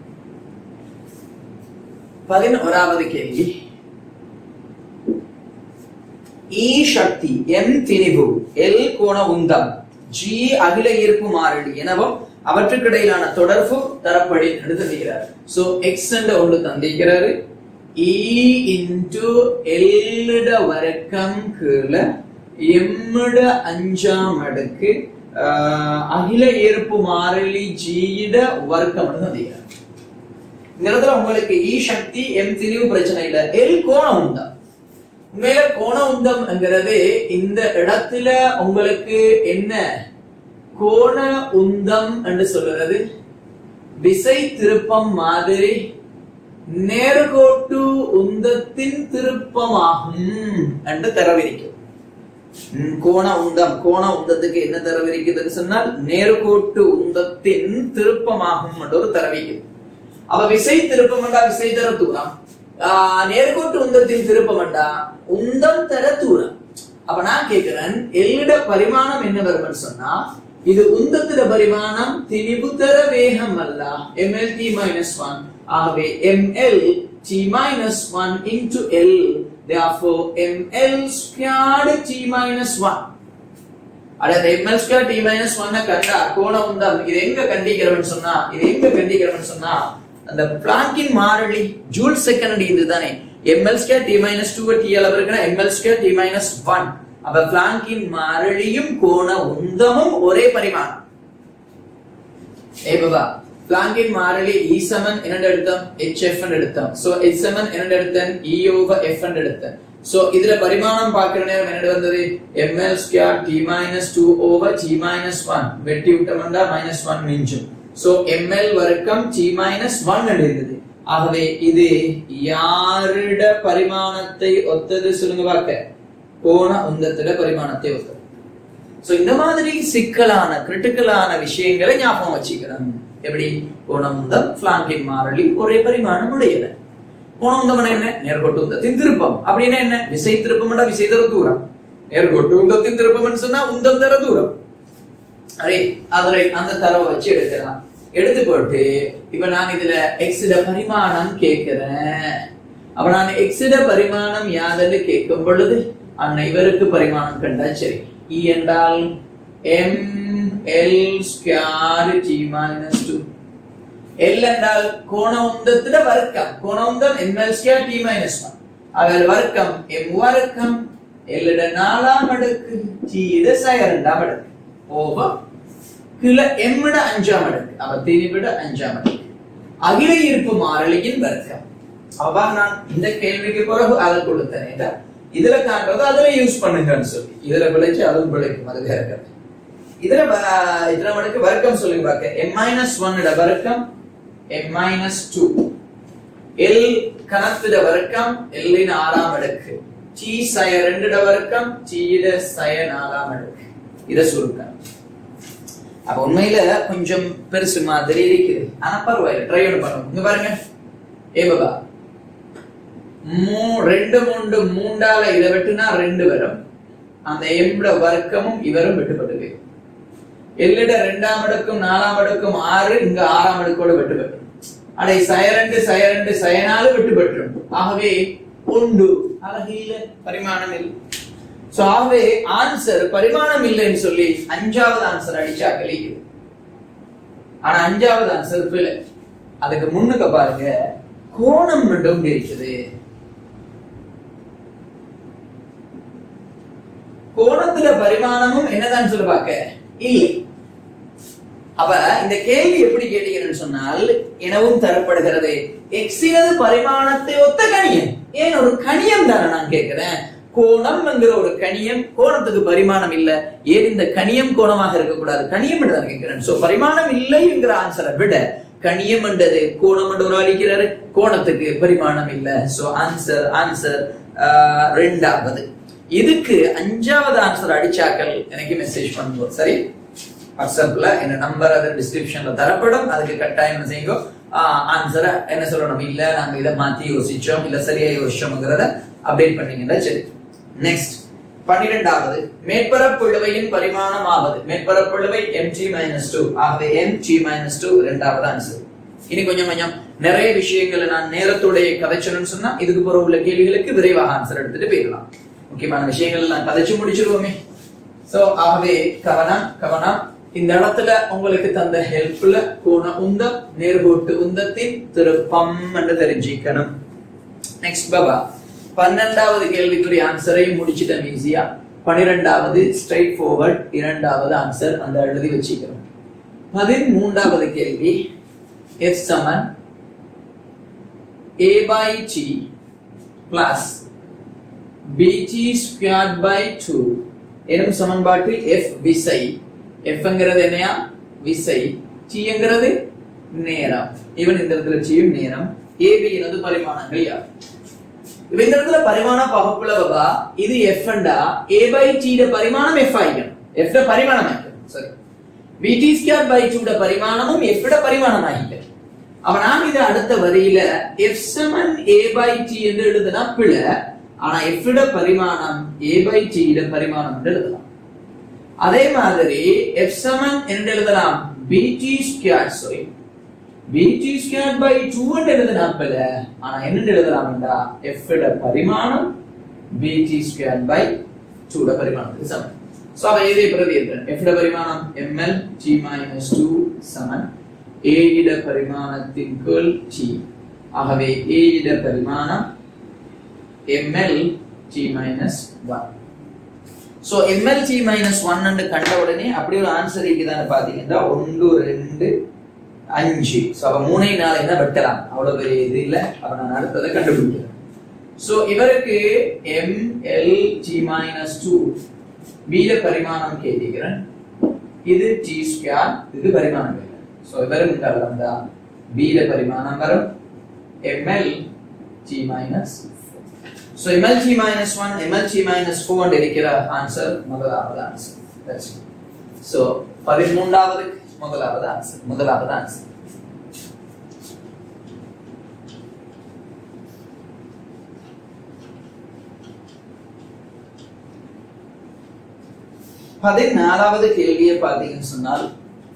பதினோராவது கேள்வி இ சக்தி எம் திணிவு எல் கோண உந்தம் ஜி அகில ஈர்ப்பு மாறிலி எனவும் அவற்றுக்கு இடையிலான தொடர்பு தரப்படி எடுத்துகிறார் சோ எக்ஸ் என்ற ஒன்று தந்திக்கிறாரு இ இன்டு எல்லிட வர்க்கம் கீழே எம்மிட அஞ்சாம் அடுக்கு ஆஹ், அகில ஈர்ப்பு மாறிலி ஜியிட வர்க்கம் தந்திக்கிறார் இந்த இடத்துல உங்களுக்கு இ சக்தி எம் திரிவு பிரச்சனை இல்ல எல் கோணம் உந்தம் உண்மையில கோண உந்தம்ங்கிறது இந்த இடத்துல உங்களுக்கு என்ன கோண உந்தம் என்று சொல்றது விசை திருப்பம் மாதிரி நேர்கோட்டு உந்தத்தின் திருப்பமாகும் என்று தரவிரிக்கும் ம், கோண உந்தம் கோண உந்தத்துக்கு என்ன தரவிரிக்குதுன்னு சொன்னால் நேர்கோட்டு உந்தத்தின் திருப்பமாகும் என்ற ஒரு தரவிக்கும் அப்ப விசை திருப்பம் என்றா விசை தர தூரம் ஆஹ், நேர்கோட்டு உந்தத்தின் திருப்பம் என்றா உந்தம் தர தூரம் அப்ப நான் கேட்கிறேன் எல்லிட பரிமாணம் என்ன வரும்னு சொன்னா இது உந்தத்திட பரிமாணம் திணிவு தர வேகம் அல்ல எம்எல் டி மைனஸ் ஒன் ஆகவே M L T minus one into L therefore ml squared t minus 1 அதாவது ml squared t minus 1 கண்டா கோணம் உந்தம் இது எங்க கண்டிக்கிறவன் சொன்னா இது எங்க கண்டிக்கிறவன் சொன்னா அந்த பிளாங்கின் மாறிலி ஜூல் செகண்ட் இதுதானே ml squared t minus 2 t அளவு இருக்குன்னா ml squared t minus 1 அப்ப பிளாங்கின் மாறிலியும் கோண உந்தமும் ஒரே பரிமாணம் ஏ பாபா பிளாங்கின் மாறிலி இ சமன் என்னென்று எடுத்தோம் ஹெச் எஃப் எடுத்தோம் சோ ஹெச் சமன் என்னென்று எடுத்தேன் இ ஓவர் எஃப் எடுத்தேன் சோ இதுல பரிமாணம் பார்க்கிற நேரம் என்னென்று வந்தது M L square T minus two over T minus one வெட்டி விட்டோம்னா மைனஸ் ஒன் மிஞ்சும் சோ எம்எல் வர்க்கம் டி மைனஸ் ஒன் இருந்தது ஆகவே இது யாரிட பரிமாணத்தை ஒத்தது சொல்லுங்க பார்க்க கோண உந்தத்திட பரிமாணத்தை ஒத்தது சோ இந்த மாதிரி சிக்கலான கிரிட்டிக்கலான விஷயங்களை ஞாபகம் வச்சுக்கிறோம் எப்படி கோணமுந்தம் பிளாங்கின் மாறலி ஒரே பரிமாணம் உடையது கோணமுந்தம் என்ன நேர்கோட்டு உந்தத்தின் திருப்பம் அப்படின்னா என்ன விசை திருப்பம் விசை தர தூரம் நேர்கோட்டு உந்தத்தின் திருப்பம் சொன்னா உந்தம் தர தூரம் அரே அதுல அந்த தரவை வச்சு எடுக்கலாம் எடுத்து போட்டு இப்ப நான் இதுல எக்ஸிட பரிமாணம் கேட்கிறேன் அப்ப நான் எக்ஸிட பரிமாணம் யாதன்னு கேட்கும் பொழுது அண்ணா இவருக்கு பரிமாணம் கண்டா சரி இ என்றால் M L square T minus two L என்றால் கோண உந்தத்திட வர்க்கம் கோண உந்தம் M L square T minus one அதில் வர்க்கம் எம் வர்க்கம் எல்லிட நாலாம் அடுக்கு டி இட சய இரண்டாம் அடுக்கு ஓவர் கிள எம்மிட அஞ்சாம் அடுக்கு அவ திரிவிட அஞ்சாம் அடுக்கு அகில இருப்பு மாறலியின் வர்க்கம் அவா நான் இந்த கேள்விக்கு பிறகு அதை கொடுத்தேன் இதுல காட்டுறது அதுல யூஸ் பண்ணுங்கன்னு சொல்லி இதுல விளைச்சு அதுவும் விளைக்கும் அது வேற கதை இதுல வ- இதுல மடக்கு வர்க்கம் சொல்லுங்க பாக்க எம் மைனஸ் ஒன் வர்க்கம் எம் மைனஸ் டூ எல் கணத்திட வர்க்கம் எல்லின் ஆறாம் அடுக்கு டி சய ரெண்டுட வர்க்கம் டீட சய நாலாம் அடுக்கு இத சுருக்கம் அப்ப உண்மையில கொஞ்சம் பெருசு மாதிரி இருக்குது ஆனா பரவாயில்ல ட்ரை ஒன்று பண்ணுவோம் இங்க பாருங்க ஏ பாபா மூ ரெண்டு மூன்று மூண்டால இதை வெட்டுனா ரெண்டு வரும் அந்த எம்பட வர்க்கமும் இவரும் வெட்டுப்பட்டு போயிடும் எல்லிட ரெண்டாம் அடுக்கும் நாலாம் அடுக்கும் ஆறு இங்க ஆறாம் அடுக்கோட வெட்டுப்பட்டு அடை சயரண்டு சயரண்டு சயனாலு வெட்டுப்பட்டுரும் ஆகவே உண்டு அழகு இல்ல பரிமாணம் இல்லை சோ ஆகவே ஆன்சர் பரிமாணம் இல்லைன்னு சொல்லி அஞ்சாவது ஆன்சர் அடிச்சா கழிக்குது ஆனா அஞ்சாவது ஆன்சர் பிழை அதுக்கு முன்னுக்கு பாருங்க கோணம் மட்டும் இருக்குது கோணத்துல பரிமாணமும் என்னதான் சொல்ல பாக்க இல்லை அப்ப இந்த கேள்வி எப்படி கேட்டீங்கன்னு சொன்னால் எனவும் தரப்படுகிறது எக்ஸினது பரிமாணத்தை ஒத்த கணியம் ஏன் ஒரு கணியம் தானே நான் கேட்கிறேன் கோணம் என்கிற ஒரு கணியம் கோணத்துக்கு பரிமாணம் இல்ல ஏன் இந்த கணியம் கோணமாக இருக்கக்கூடாது கணியம் என்று தான் கேட்கிறேன் சோ பரிமாணம் இல்லை என்கிற ஆன்சரை விட கணியம் என்றது கோணம் என்று ஒரு அளிக்கிறாரு கோணத்துக்கு பரிமாணம் இல்ல சோ ஆன்சர் ஆன்சர் ரெண்டாவது இதுக்கு அஞ்சாவது ஆன்சர் அடிச்சாக்கள் எனக்கு மெசேஜ் பண்ணுவோம் சரி வாட்ஸ்அப்ல என்ன நம்பர் அது டிஸ்கிரிப்ஷன்ல தரப்படும் அதுக்கு கட்டாயம் என்ன செய்யுங்க ஆன்சரை என்ன சொல்லணும் இல்ல நாங்க இதை மாத்தி யோசிச்சோம் இல்ல சரியா யோசிச்சோம்ங்கிறத அப்டேட் பண்ணீங்கன்னா சரி நெக்ஸ்ட் பன்னிரெண்டாவது மேற்பரப்புழுவையின் பரிமாணம் ஆவது மேற்பரப்புழுவை எம் ஜி மைனஸ் டூ ஆகவே எம் ஜி மைனஸ் டூ இரண்டாவது ஆன்சர் இனி கொஞ்சம் கொஞ்சம் நிறைய விஷயங்களை நான் நேரத்தோடைய கதைச்சணும்னு சொன்னா இதுக்கு பிறகு உள்ள கேள்விகளுக்கு விரைவாக ஆன்சர் எடுத்துட்டு போயிடலாம் முக்கியமான விஷயங்கள் நான் கதைச்சு முடிச்சிருவோமே சோ ஆகவே கவனம் கவனம் இந்த இடத்துல உங்களுக்கு தந்த ஹெல்ப்ல கோண உந்தம் நேர்கோட்டு உந்தத்தின் திருப்பம் என்று தெரிஞ்சுக்கணும் நெக்ஸ்ட் பாபா பன்னெண்டாவது கேள்விக்குரிய ஆன்சரையும் முடிச்சிட்டேன் ஈஸியா பனிரெண்டாவது ஸ்ட்ரைட் forward இரண்டாவது ஆன்சர் அந்த எழுதி வச்சுக்கிறோம் பதிமூன்றாவது கேள்வி எஃப் சமன் a by t plus bt squared by 2 எனும் சமன்பாட்டில் f விசை f என்கிறது என்னையா விசை t என்கிறது நேரம் இவன் இந்த இடத்துல செய்யும் நேரம் ஏபி எனது பரிமாணங்கள் யார் இப்ப இந்த இடத்துல பரிமாண பகுப்புலவா இது எஃப் அண்டா ஏ பை டி பரிமாணம் எஃப் ஆகிக்கணும் எஃப் பரிமாணம் ஆகிக்கணும் சரி விடி ஸ்கொயர் பை டூ பரிமாணமும் எஃப் பரிமாணம் ஆகிக்கணும் அப்ப நாம் இது அடுத்த வரியில F seven A by T என்று எழுதுனா பிழை ஆனா எஃப் பரிமாணம் ஏ பை டி பரிமாணம் என்று எழுதலாம் அதே மாதிரி எஃப் செவன் என்று எழுதலாம் B T square sorry B T square by two என்று எழுதலாம் பிழை ஆனா என்ன எழுதலாம்டா எஃப் பரிமாணம் பிடி ஸ்கொயர் பை டூ பரிமாணத்துக்கு சமம் சோ அப்ப இதே பிரதி எஃப் பரிமாணம் ml g minus 2 Saman a இட பரிமாணத்தின் கீழ் t ஆகவே a இட பரிமாணம் ml g minus 1 so ml g minus 1 என்று கண்ட உடனே அப்படி ஒரு ஆன்சர் இருக்குதான்னு பாத்தீங்கன்னா ஒன்று ரெண்டு அஞ்சு சோ அப்ப மூணை நாளை தான் வெட்டலாம் அவ்வளவு பெரிய இது இல்ல அப்ப நான் அடுத்ததை கண்டுபிடிக்கிறேன் சோ இவருக்கு ml g minus 2 வீத பரிமாணம் கேட்கிறேன் இது டி ஸ்கொயர் இது பரிமாணம் இல்லை சோ இவரும் கலந்தா வீத பரிமாணம் வரும் ml g minus so ml g minus 1 ml g minus 4 என்று இருக்கிற ஆன்சர் முதலாவது ஆன்சர் that's it. so பதிமூன்றாவது முதலாவது ஆன்சர் முதலாவது ஆன்சர் பதினாலாவது கேள்வியை பார்த்தீங்கன்னு சொன்னால்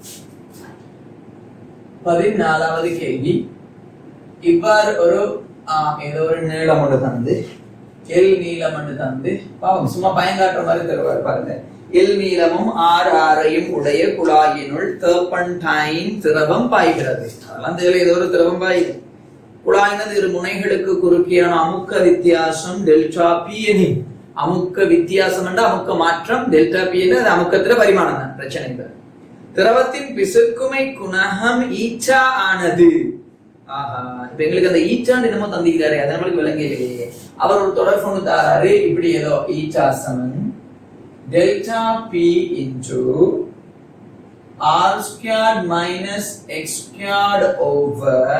பதினாலாவது கேள்வி இவ்வாறு ஒரு ஆஹ், ஏதோ ஒரு நீளம் ஒன்று தந்து எல் நீளம் ஒன்று தந்து பாவம் சும்மா பயங்காட்டுற மாதிரி தருவார் பாருங்க எல் நீளமும் ஆர் ஆரையும் உடைய குழாயினுள் தேர்பன்டைன் திரவம் பாய்கிறது அதெல்லாம் தெரியல ஏதோ ஒரு திரவம் பாயுது குழாயினது இரு முனைகளுக்கு குறுக்கியான அமுக்க வித்தியாசம் டெல்டா பி எனின் அமுக்க வித்தியாசம் என்ற அமுக்க மாற்றம் டெல்டா பி என்று அது அமுக்கத்துல பரிமாணம் தான் பிரச்சனை இல்லை திரவத்தின் பிசுக்குமை குணகம் ஈச்சா ஆனது ஆஹா இப்ப எங்களுக்கு அந்த ஈச்சாண்டு என்னமோ தந்திக்கிறாரு அது நம்மளுக்கு விளங்கலையே அவர் ஒரு தொடர் கொண்டு தாராரு இப்படி ஏதோ ஈச்சா சமன் delta P into R squared minus X squared over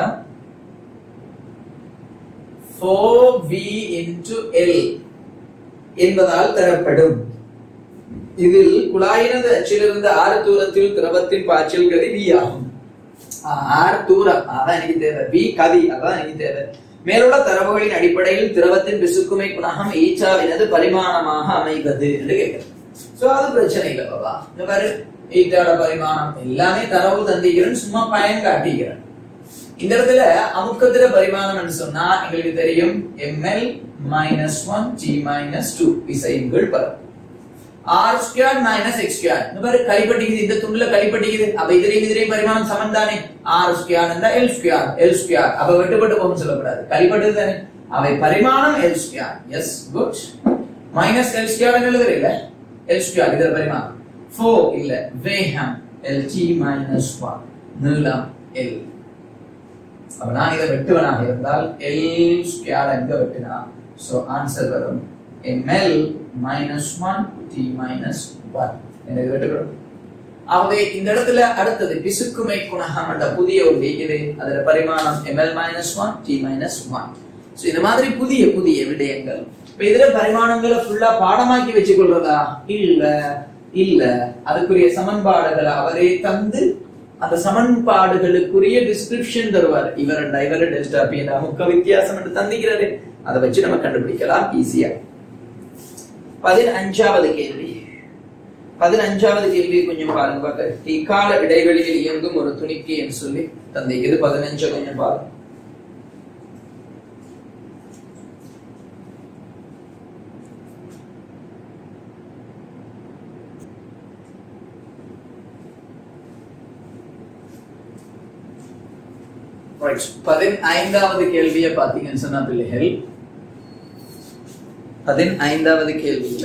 4v into L என்பதால் தரப்படும் இதில் குழாயினது அச்சிலிருந்து ஆறு தூரத்தில் திரவத்தின் பாய்ச்சல் கதி V ஆகும் ஆ- ஆறு தூரம் அதான் எனக்கு தேவை V கதி அதான் எனக்கு தேவை மேலுள்ள தரவுகளின் அடிப்படையில் திரவத்தின் பிசுக்குமை குணகம் ஈச்சாவினது பரிமாணமாக அமைவது என்று கேட்கிறேன் சோ அது பிரச்சனை இல்லை பாபா இந்த பாரு ஈட்டாட பரிமாணம் எல்லாமே தரவு தந்திக்கிறேன் சும்மா பயன் காட்டிக்கிறேன் இந்த இடத்துல அமுக்கத்திர பரிமாணம் சொன்னா எங்களுக்கு தெரியும் ml minus one G minus two விசைகள் பரம் R square minus X square இந்த மாதிரி கைப்பட்டிக்குது இந்த துண்டுல கைப்பட்டிக்குது அப்ப இதிரையும் இதிரையும் பரிமாணம் சமன் தானே ஆர் ஸ்கொயர் இருந்தா எல் ஸ்கொயர் எல் ஸ்கொயர் அப்ப வெட்டுப்பட்டு போகும் சொல்லக்கூடாது கைப்பட்டது தானே அவை பரிமாணம் L square yes good minus L square எழுதுற இல்ல எல் ஸ்கொயர் இதுல பரிமாணம் ஃபோ இல்ல வேகம் எல் டி மைனஸ் ஒன் நீளம் எல் அப்ப நான் இதை வெட்டுவனாக இருந்தால் எல் ஸ்கொயர் எங்க வெட்டினா சோ ஆன்சர் வரும் ml minus one T minus one எனக்கு வெட்டுப்படும் ஆகவே இந்த இடத்துல அடுத்தது பிசுக்குமை குணகம் என்ற புதிய ஒரு இது அதுல பரிமாணம் ml minus one T minus one so இந்த மாதிரி புதிய புதிய விடயங்கள் இப்ப இதுல பரிமாணங்களை ஃபுல்லா பாடமாக்கி வச்சுக்கொள்றதா இல்ல இல்ல அதுக்குரிய சமன்பாடுகளை அவரே தந்து அந்த சமன்பாடுகளுக்குரிய டிஸ்கிரிப்ஷன் தருவார் இவர் இவர் டெல்டா பி என்ற அமுக்க வித்தியாசம் என்று தந்திக்கிறாரு அதை வச்சு நம்ம கண்டுபிடிக்கலாம் ஈஸியா பதினஞ்சாவது கேள்வி பதினஞ்சாவது கேள்வி கொஞ்சம் பாருங்க பார்க்க இக்கால இடைவெளியில் இயங்கும் ஒரு துணிக்கை என்று சொல்லி தந்திக்குது பதினஞ்சு கொஞ்சம் பாருங்க Right. பதினைந்தாவது கேள்வியை பார்த்தீங்கன்னு சொன்னா பிள்ளைகள் பதினைந்தாவது கேள்வியில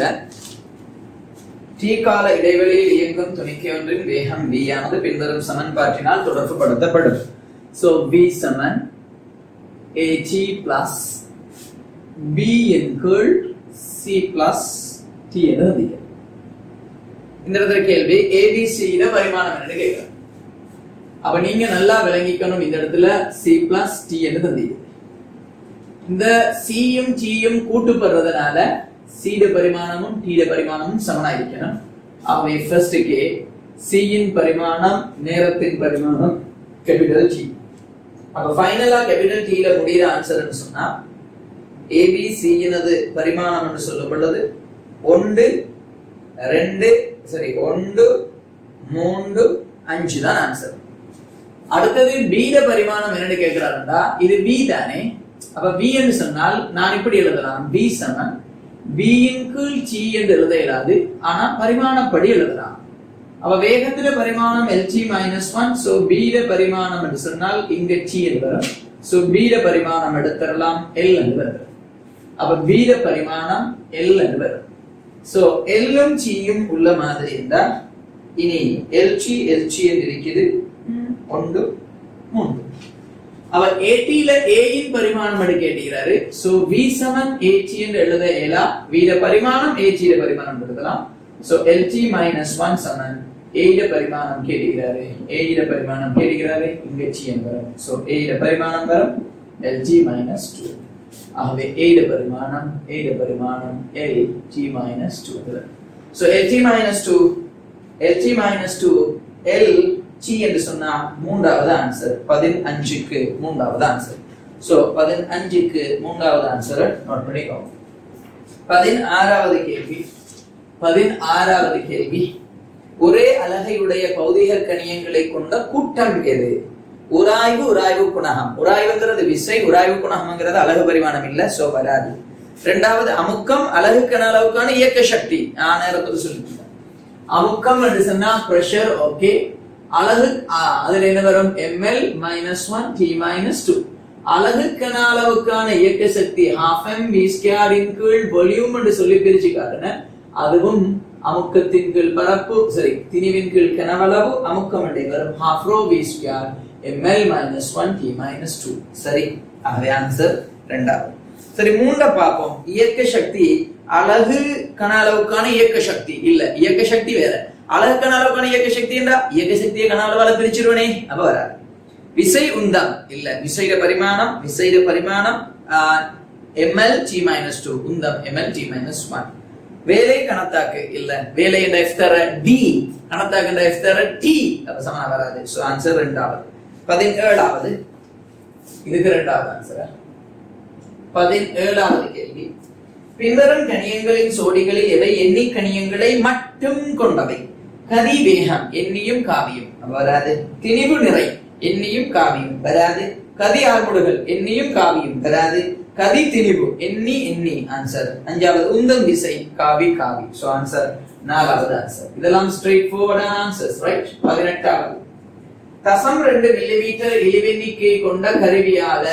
டி கால இடைவெளியில் இயங்கும் துணிக்கை ஒன்றின் வேகம் v ஆனது பின்வரும் சமன்பாட்டினால் தொடர்புபடுத்தப்படும் சோ v சமன் at பிளஸ் b இன் கீழ் c பிளஸ் t என அதிகம் இந்த இடத்துல கேள்வி abc யில பரிமாணம் என்ன கேட்கிறேன் அப்ப நீங்க நல்லா விளங்கிக்கணும் இந்த இடத்துல c பிளஸ் டி என்று தந்தீங்க இந்த சியும் டீயும் கூட்டுப்படுறதுனால சீட பரிமாணமும் டீட பரிமாணமும் சமனாயிருக்கணும் ஆகவே ஃபர்ஸ்ட் கே சியின் பரிமாணம் நேரத்தின் பரிமாணம் கேபிட்டல் டி அப்ப ஃபைனலா கேபிட்டல் டீல முடியிற ஆன்சர்னு சொன்னா ஏபிசியினது பரிமாணம் என்று சொல்லப்படுறது ஒன்று ரெண்டு சரி ஒன்று மூன்று அஞ்சு தான் ஆன்சர் அடுத்தது பீட பரிமாணம் என்னன்னு கேட்கிறாருண்டா இது பி தானே அப்ப பி என்று சொன்னால் நான் இப்படி எழுதலாம் பி சமன் b இன் கீழ் சி என்று எழுத இயலாது ஆனா பரிமாணப்படி எழுதலாம் அப்ப வேகத்துல பரிமாணம் எல்ஜி மைனஸ் ஒன் சோ பீட பரிமாணம் என்று சொன்னால் இங்க டி என்று வரும் சோ பீட பரிமாணம் எடுத்துடலாம் எல் என்று வரும் அப்ப பீட பரிமாணம் எல் என்று வரும் சோ எல்லும் சியும் உள்ள மாதிரி இருந்தா இனி எல்சி எல்சி என்று இருக்குது ஒன்று மூன்று அவர் ஏடில ஏயின் பரிமாணம் எடு கேட்டுகிறாரு சோ வி சமன் ஏடி என்று எழுத இயலா வீட பரிமாணம் ஏடியில பரிமாணம் எழுதலாம் சோ எல்டி மைனஸ் ஒன் சமன் ஏயிட பரிமாணம் கேட்டுகிறாரு ஏயிட பரிமாணம் கேட்டுகிறாரு இங்க டி என்று வரும் சோ ஏயிட பரிமாணம் வரும் எல்ஜி மைனஸ் டூ ஆகவே ஏயிட பரிமாணம் ஏயிட பரிமாணம் L T minus two so L T minus two L T minus two L C என்று சொன்னா மூன்றாவது ஆன்சர் பதினஞ்சுக்கு மூன்றாவது ஆன்சர் சோ பதினஞ்சுக்கு மூன்றாவது ஆன்சரை நோட் பண்ணிக்கோங்க பதினாறாவது கேள்வி பதினாறாவது கேள்வி ஒரே அலகையுடைய பௌதிக கணியங்களை கொண்ட கூட்டம் எது உராய்வு உராய்வு குணகம் உராய்வுங்கிறது விசை உராய்வு குணகம்ங்கிறது அலகு பரிமாணம் இல்ல சோ வராது இரண்டாவது அமுக்கம் அலகு கன அளவுக்கான இயக்க சக்தி நான் நேரத்தில் சொல்லிட்டேன் அமுக்கம் என்று சொன்னா பிரஷர் ஓகே அலகு ஆ, அதுல என்ன வரும் M L minus one T minus two அலகு கன அளவுக்கான இயக்க சக்தி ஹாஃப் எம் வி ஸ்கேரின் கீழ் வால்யூம் என்று சொல்லி பிரிச்சு காட்டுனேன் அதுவும் அமுக்கத்தின் கீழ் பரப்பு சரி திணிவின் கீழ் கனவளவு அமுக்கம் அடை வரும் half rho V square M L minus one T minus two சரி ஆகவே ஆன்சர் ரெண்டாவது சரி மூண்ட பார்ப்போம் இயக்க சக்தி அலகு கன அளவுக்கான இயக்க சக்தி இல்ல இயக்க சக்தி வேற அலகு கன அளவுக்கான இயக்க சக்தி என்றா இயக்க சக்தியை கன அளவால பிரிச்சிருவனே அப்ப வராது விசை உந்தம் இல்ல விசைட பரிமாணம் விசைட பரிமாணம் எம்எல் டி மைனஸ் டூ உந்தம் எம்எல் டி மைனஸ் ஒன் வேலை கணத்தாக்கு இல்ல வேலை என்ற எஃப் தர டி கணத்தாக்கு என்ற எஃப் தர டி அப்ப சமனா வராது சோ ஆன்சர் ரெண்டாவது பதினேழாவது இதுக்கு ரெண்டாவது ஆன்சர் பதினேழாவது கேள்வி பின்வரும் கணியங்களின் சோடிகளில் எவை எண்ணி கணியங்களை மட்டும் கொண்டவை கதி வேகம் எண்ணியும் காவியம் அப்ப வராது திணிவு நிறை எண்ணியும் காவியம் வராது கதி ஆர்முடுகள் எண்ணியும் காவியம் வராது கதி திணிவு எண்ணி எண்ணி ஆன்சர் அஞ்சாவது உந்தம் திசை காவி காவி சோ ஆன்சர் நாலாவது ஆன்சர் இதெல்லாம் ஸ்ட்ரெயிட் ஃபார்வர்டான ஆன்சர்ஸ் ரைட் பதினெட்டாவது தசம் ரெண்டு மில்லிமீட்டர் இழிவெண்ணிக்கை கொண்ட கருவியால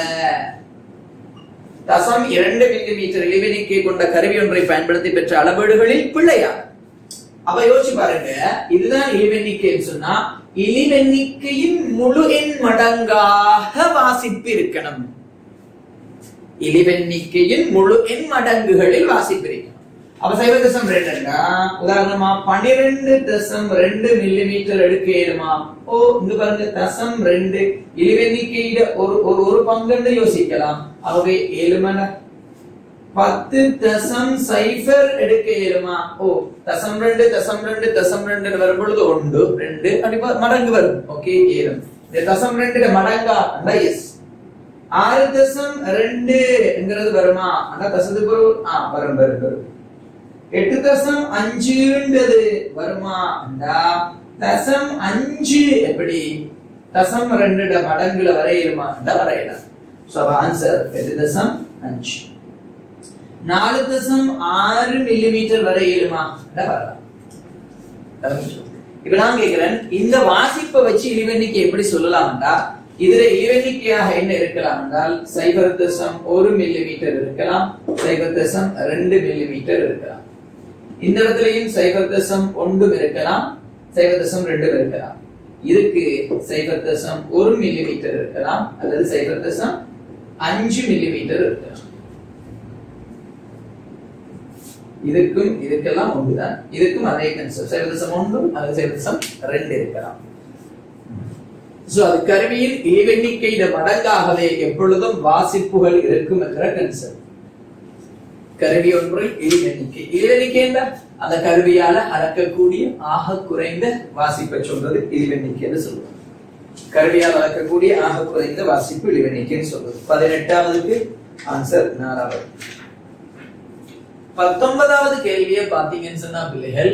தசம் இரண்டு மில்லிமீட்டர் இழிவெண்ணிக்கை கொண்ட கருவி ஒன்றை பயன்படுத்தி பெற்ற அளவீடுகளில் பிள்ளையா அப்ப யோசிச்சு பாருங்க இதுதான் இழிவெண்ணிக்கைன்னு சொன்னா இழிவெண்ணிக்கையின் முழு எண் மடங்காக வாசிப்பு இருக்கணும் இழிவெண்ணிக்கையின் முழு எண் மடங்குகளில் வாசிப்பு இருக்கணும் அப்ப சைவ தசம் ரெண்டுன்னா உதாரணமா பன்னிரெண்டு தசம் ரெண்டு மில்லிமீட்டர் எடுக்க இயலுமா ஓ இங்க பாருங்க தசம் ரெண்டு இழிவெண்ணிக்கையில ஒரு ஒரு ஒரு பங்குன்னு யோசிக்கலாம் ஆகவே ஏழு மணி பத்து தசம் சைஃபர் எடுக்க இயலுமா ஓ தசம் ரெண்டு தசம் ரெண்டு தசம் ரெண்டு வரும் பொழுது ஒன்று ரெண்டு அப்படி மடங்கு வரும் ஓகே ஏழு இந்த தசம் ரெண்டு மடங்கா எஸ் ஆறு தசம் ரெண்டுங்கிறது வருமா ஆனா தசத்துக்கு ஒரு ஆ வரும் வரும் வரும் எட்டு தசம் அஞ்சுன்றது வருமா அண்டா தசம் அஞ்சு எப்படி தசம் ரெண்டு மடங்குல வரையிலுமா அண்டா வரையலாம் சோ ஆன்சர் எட்டு தசம் அஞ்சு நாலு தசம் ஆறு மில்லிமீட்டர் வரை இயலுமா அண்டா வரலாம் இப்ப நான் கேக்குறேன் இந்த வாசிப்பை வச்சு இழிவெண்ணிக்கை எப்படி சொல்லலாம்டா இதுல இழிவெண்ணிக்கையாக என்ன இருக்கலாம் என்றால் சைபர் தசம் ஒரு மில்லிமீட்டர் இருக்கலாம் சைபர் தசம் ரெண்டு மில்லிமீட்டர் இருக்கலாம் இந்த இடத்துலயும் சைபர் தசம் ஒன்றும் இருக்கலாம் சைபர் தசம் ரெண்டும் இருக்கலாம் இதுக்கு சைபர் தசம் ஒரு மில்லிமீட்டர் இருக்கலாம் அல்லது சைபர் தசம் அஞ்சு மில்லிமீட்டர் இருக்கலாம் இதுக்கும் இதுக்கெல்லாம் ஒன்றுதான் இதுக்கும் அதே கன்செப்ட் சைவ தசம் ஒன்றும் அல்லது சைவ தசம் ரெண்டு இருக்கலாம் சோ அது கருவியில் இழிவெண்ணிக்கையில மடங்காகவே எப்பொழுதும் வாசிப்புகள் இருக்கும் என்கிற கன்செப்ட் கருவி ஒன்று இழிவெண்ணிக்கை இழிவெண்ணிக்கை என்ற அந்த கருவியால அளக்கக்கூடிய ஆக குறைந்த வாசிப்பை சொல்றது இழிவெண்ணிக்கை என்று சொல்லுவோம் கருவியால் அளக்கக்கூடிய ஆக குறைந்த வாசிப்பு இழிவெண்ணிக்கைன்னு சொல்றது பதினெட்டாவதுக்கு ஆன்சர் நாலாவது பத்தொன்பதாவது கேள்வியை பாத்தீங்கன்னு சொன்னா பிள்ளைகள்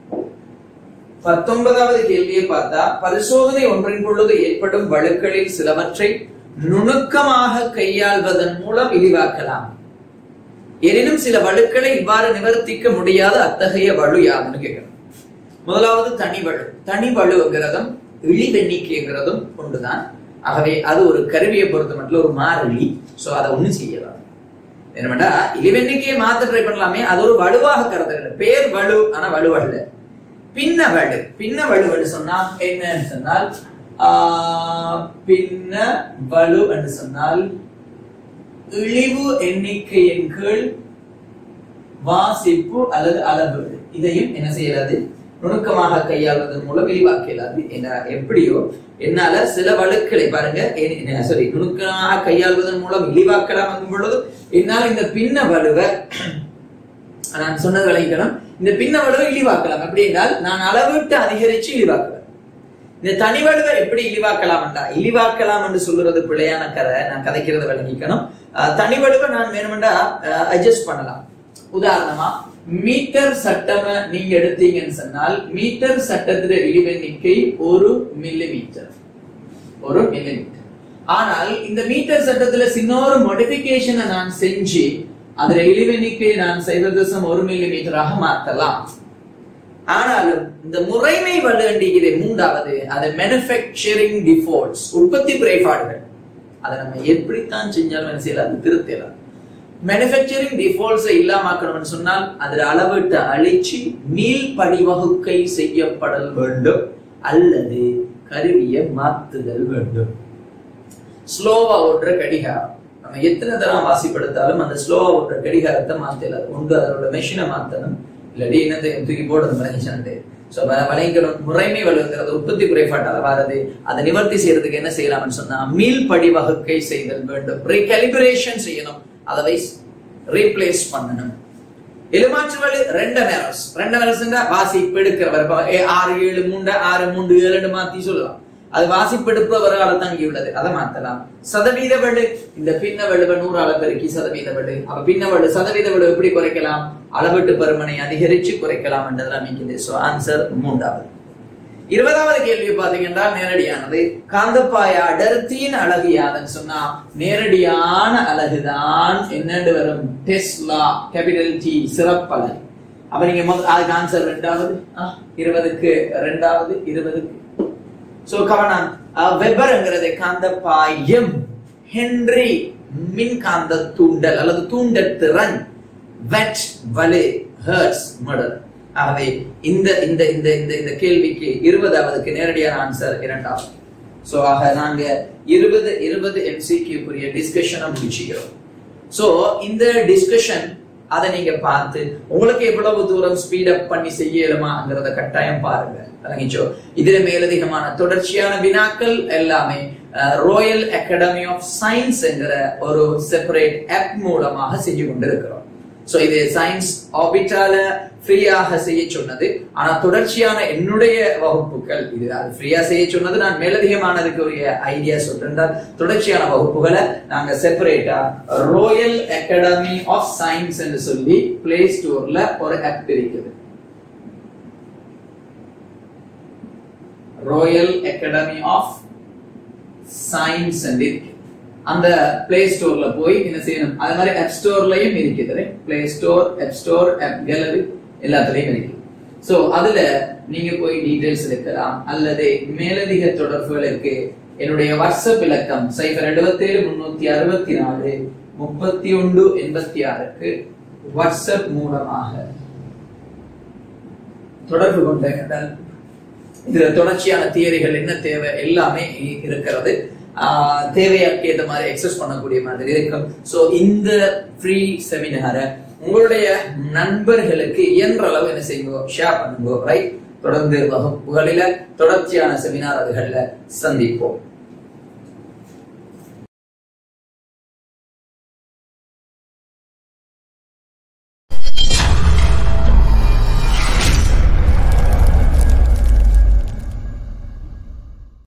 பத்தொன்பதாவது கேள்வியை பார்த்தா பரிசோதனை ஒன்றின் பொழுது ஏற்படும் வழுக்களில் சிலவற்றை நுணுக்கமாக கையாள்வதன் மூலம் இழிவாக்கலாம் எனினும் சில வழுக்களை இவ்வாறு நிவர்த்திக்க முடியாத அத்தகைய வலு யாருன்னு கேட்கணும் முதலாவது தனி வலு தனி வலுங்கிறதும் இழிவெண்ணிக்கைங்கிறதும் ஒன்றுதான் ஆகவே அது ஒரு கருவியை பொறுத்த மட்டும் ஒரு மாறிலி சோ அதை ஒண்ணும் செய்யலாம் என்னமெண்டா இழிவெண்ணிக்கையை மாத்த ட்ரை பண்ணலாமே அது ஒரு வலுவாக கருதுகிறது பேர் வலு ஆனா வலுவல்ல பின்ன வலு பின்ன வலு சொன்னா என்னன்னு சொன்னால் ஆஹ், பின்ன வலு என்று சொன்னால் இழிவு எண்ணிக்கையின் கீழ் வாசிப்பு அல்லது அளவு இதையும் என்ன செய்யலாது நுணுக்கமாக கையாள்வதன் மூலம் விரிவாக்க இயலாது என்ன எப்படியோ என்னால சில வழக்குகளை பாருங்க சாரி நுணுக்கமாக கையாள்வதன் மூலம் இழிவாக்கலாம் என்கும் பொழுது என்னால் இந்த பின்ன வலுவை நான் சொன்னது விளைவிக்கணும் இந்த பின்ன வலுவை இழிவாக்கலாம் அப்படி என்றால் நான் அளவிட்டு அதிகரிச்சு இழிவாக்குவேன் இந்த தனி வலுவை எப்படி இழிவாக்கலாம் என்றா இழிவாக்கலாம் என்று சொல்றது பிழையான கதை நான் கதைக்கிறத விளங்கிக்கணும் அஹ், தனி வலுவை நான் வேணுமெண்டா அட்ஜஸ்ட் பண்ணலாம் உதாரணமா மீட்டர் சட்டம் நீங்க எடுத்தீங்கன்னு சொன்னால் மீட்டர் சட்டத்துல இழிவெண்ணிக்கை ஒரு மில்லி மீட்டர் ஒரு மில்லிமீட்டர் ஆனால் இந்த மீட்டர் சட்டத்துல சின்ன ஒரு மோடிபிகேஷனை நான் செஞ்சு அதுல இழிவெண்ணிக்கை நான் சைவதசம் ஒரு மில்லி மீட்டராக மாற்றலாம் ஆனாலும் இந்த முறைமை வலுண்டிகிற மூன்றாவது அது மேனுஃபேக்சரிங் டிஃபால்ட்ஸ் உற்பத்தி குறைபாடுகள் அதை நம்ம எப்படித்தான் செஞ்சாலும் என்ன செய்யலாம் அது திருத்தலாம் மேனுஃபேக்சரிங் டிஃபால்ட்ஸை இல்லாமக்கணும்னு சொன்னால் அதில் அளவிட்டு அழிச்சு மீள் படிவகுக்கை செய்யப்படல் வேண்டும் அல்லது கருவியை மாத்துதல் வேண்டும் ஸ்லோவா ஓடுற கடிகாரம் நம்ம எத்தனை தரம் வாசிப்படுத்தாலும் அந்த ஸ்லோவா ஓடுற கடிகாரத்தை மாத்தல ஒன்று அதோட மெஷினை மாத்தணும் இல்லாட்டி என்னத்தை தூக்கி போடுறது மனுஷன்ட்டு சோ வலைகளும் முறைமை வலுங்கிறது உற்பத்தி குறைபாட்டால வாரது அதை நிவர்த்தி செய்யறதுக்கு என்ன செய்யலாம்னு சொன்னா மீள் படிவகுக்கை செய்தல் வேண்டும் ரீகலிபரேஷன் செய்யணும் அதை ரீப்ளேஸ் பண்ணணும் எலுமாற்று வலு ரெண்டு நேரஸ் ரெண்டு நேரஸ்ங்க வாசிப்பு எடுக்கிறவர் இப்ப ஏ- ஆறு ஏழு மூன்று ஆறு மூன்று ஏழு மாத்தி சொல்லலாம் அது வாசிப்பு எடுப்பவரால தங்கி உள்ளது அதை மாத்தலாம் சதவீத வலு இந்த பின்ன வலுவை நூறால பெருக்கி சதவீத வலு அப்ப பின்ன வலு சதவீத வலு எப்படி குறைக்கலாம் அளவீட்டு பருமனை அதிகரிச்சு குறைக்கலாம் என்றதெல்லாம் அமைக்குது சோ ஆன்சர் மூன்றாவது இருபதாவது கேள்வி பாத்தீங்கன்னா நேரடியானது காந்தப்பாய அடர்த்தியின் அழகு யாதுன்னு சொன்னா நேரடியான அழகுதான் என்னன்னு வரும் டெஸ்லா கேபிட்டல் டி சிறப்பழகு அப்ப நீங்க முதல் அதுக்கு ஆன்சர் ரெண்டாவது ஆ, இருபதுக்கு ரெண்டாவது இருபதுக்கு சோ கவனம் வெப்பர்ங்கிறது காந்தப்பாயம் ஹென்றி மின்காந்த தூண்டல் அல்லது தூண்டல் திறன் வெட் வலு ஹர்ட்ஸ் மடல் ஆகவே இந்த இந்த இந்த இந்த இந்த கேள்விக்கு இருபதாவதுக்கு நேரடியான ஆன்சர் இரண்டாவது சோ ஆக நாங்க இருபது இருபது எம்சிக்கு உரிய டிஸ்கஷனை முடிச்சுக்கிறோம் சோ இந்த டிஸ்கஷன் அதை நீங்க பார்த்து உங்களுக்கு எவ்வளவு தூரம் ஸ்பீட் அப் பண்ணி செய்யலுமாங்கிறத கட்டாயம் பாருங்க விளங்கிச்சோ இதுல மேலதிகமான தொடர்ச்சியான வினாக்கள் எல்லாமே ராயல் அகாடமி ஆஃப் சயின்ஸ் என்கிற ஒரு செப்பரேட் ஆப் மூலமாக செஞ்சு கொண்டிருக்கிறோம் சோ இது சயின்ஸ் ஆபிட்டால ஃப்ரீயாக செய்ய சொன்னது ஆனா தொடர்ச்சியான என்னுடைய வகுப்புகள் இது அது ஃப்ரீயா செய்ய சொன்னது நான் மேலதிகமானதுக்கு உரிய ஐடியா சொல்றேன் தொடர்ச்சியான வகுப்புகளை நாங்க செப்பரேட்டா ராயல் அகாடமி ஆஃப் சயின்ஸ் என்று சொல்லி பிளே ஸ்டோர்ல ஒரு ஆப் இருக்குது ராயல் அகாடமி ஆஃப் சயின்ஸ் இருக்கு அந்த பிளே ஸ்டோர்ல போய் என்ன செய்யணும் அது மாதிரி ஆப் ஸ்டோர்லயும் இருக்குது Play Store App Store app gallery எல்லாத்துலயும் இருக்குது சோ அதுல நீங்க போய் டீடைல்ஸ் எடுக்கலாம் அல்லது மேலதிக தொடர்புகளுக்கு என்னுடைய வாட்ஸ்அப் இலக்கம் சைபர் எழுபத்தி ஏழு முன்னூத்தி அறுபத்தி நாலு முப்பத்தி ஒன்று எண்பத்தி ஆறுக்கு வாட்ஸ்அப் மூலமாக தொடர்பு கொண்டால் இதுல தொடர்ச்சியான தியரிகள் என்ன தேவை எல்லாமே இ- இருக்கிறது ஆஹ் தேவையாக்கு ஏற்ற மாதிரி எக்ஸஸ் பண்ணக்கூடிய மாதிரி இருக்கும் சோ இந்த ஃப்ரீ செமினாரை உங்களுடைய நண்பர்களுக்கு இயன்ற அளவு என்ன செய்யுங்க ஷேர் பண்ணுங்க ரைட் தொடர்ந்து வகுப்புகளில தொடர்ச்சியான செமினார் அதுகள்ல சந்திப்போம்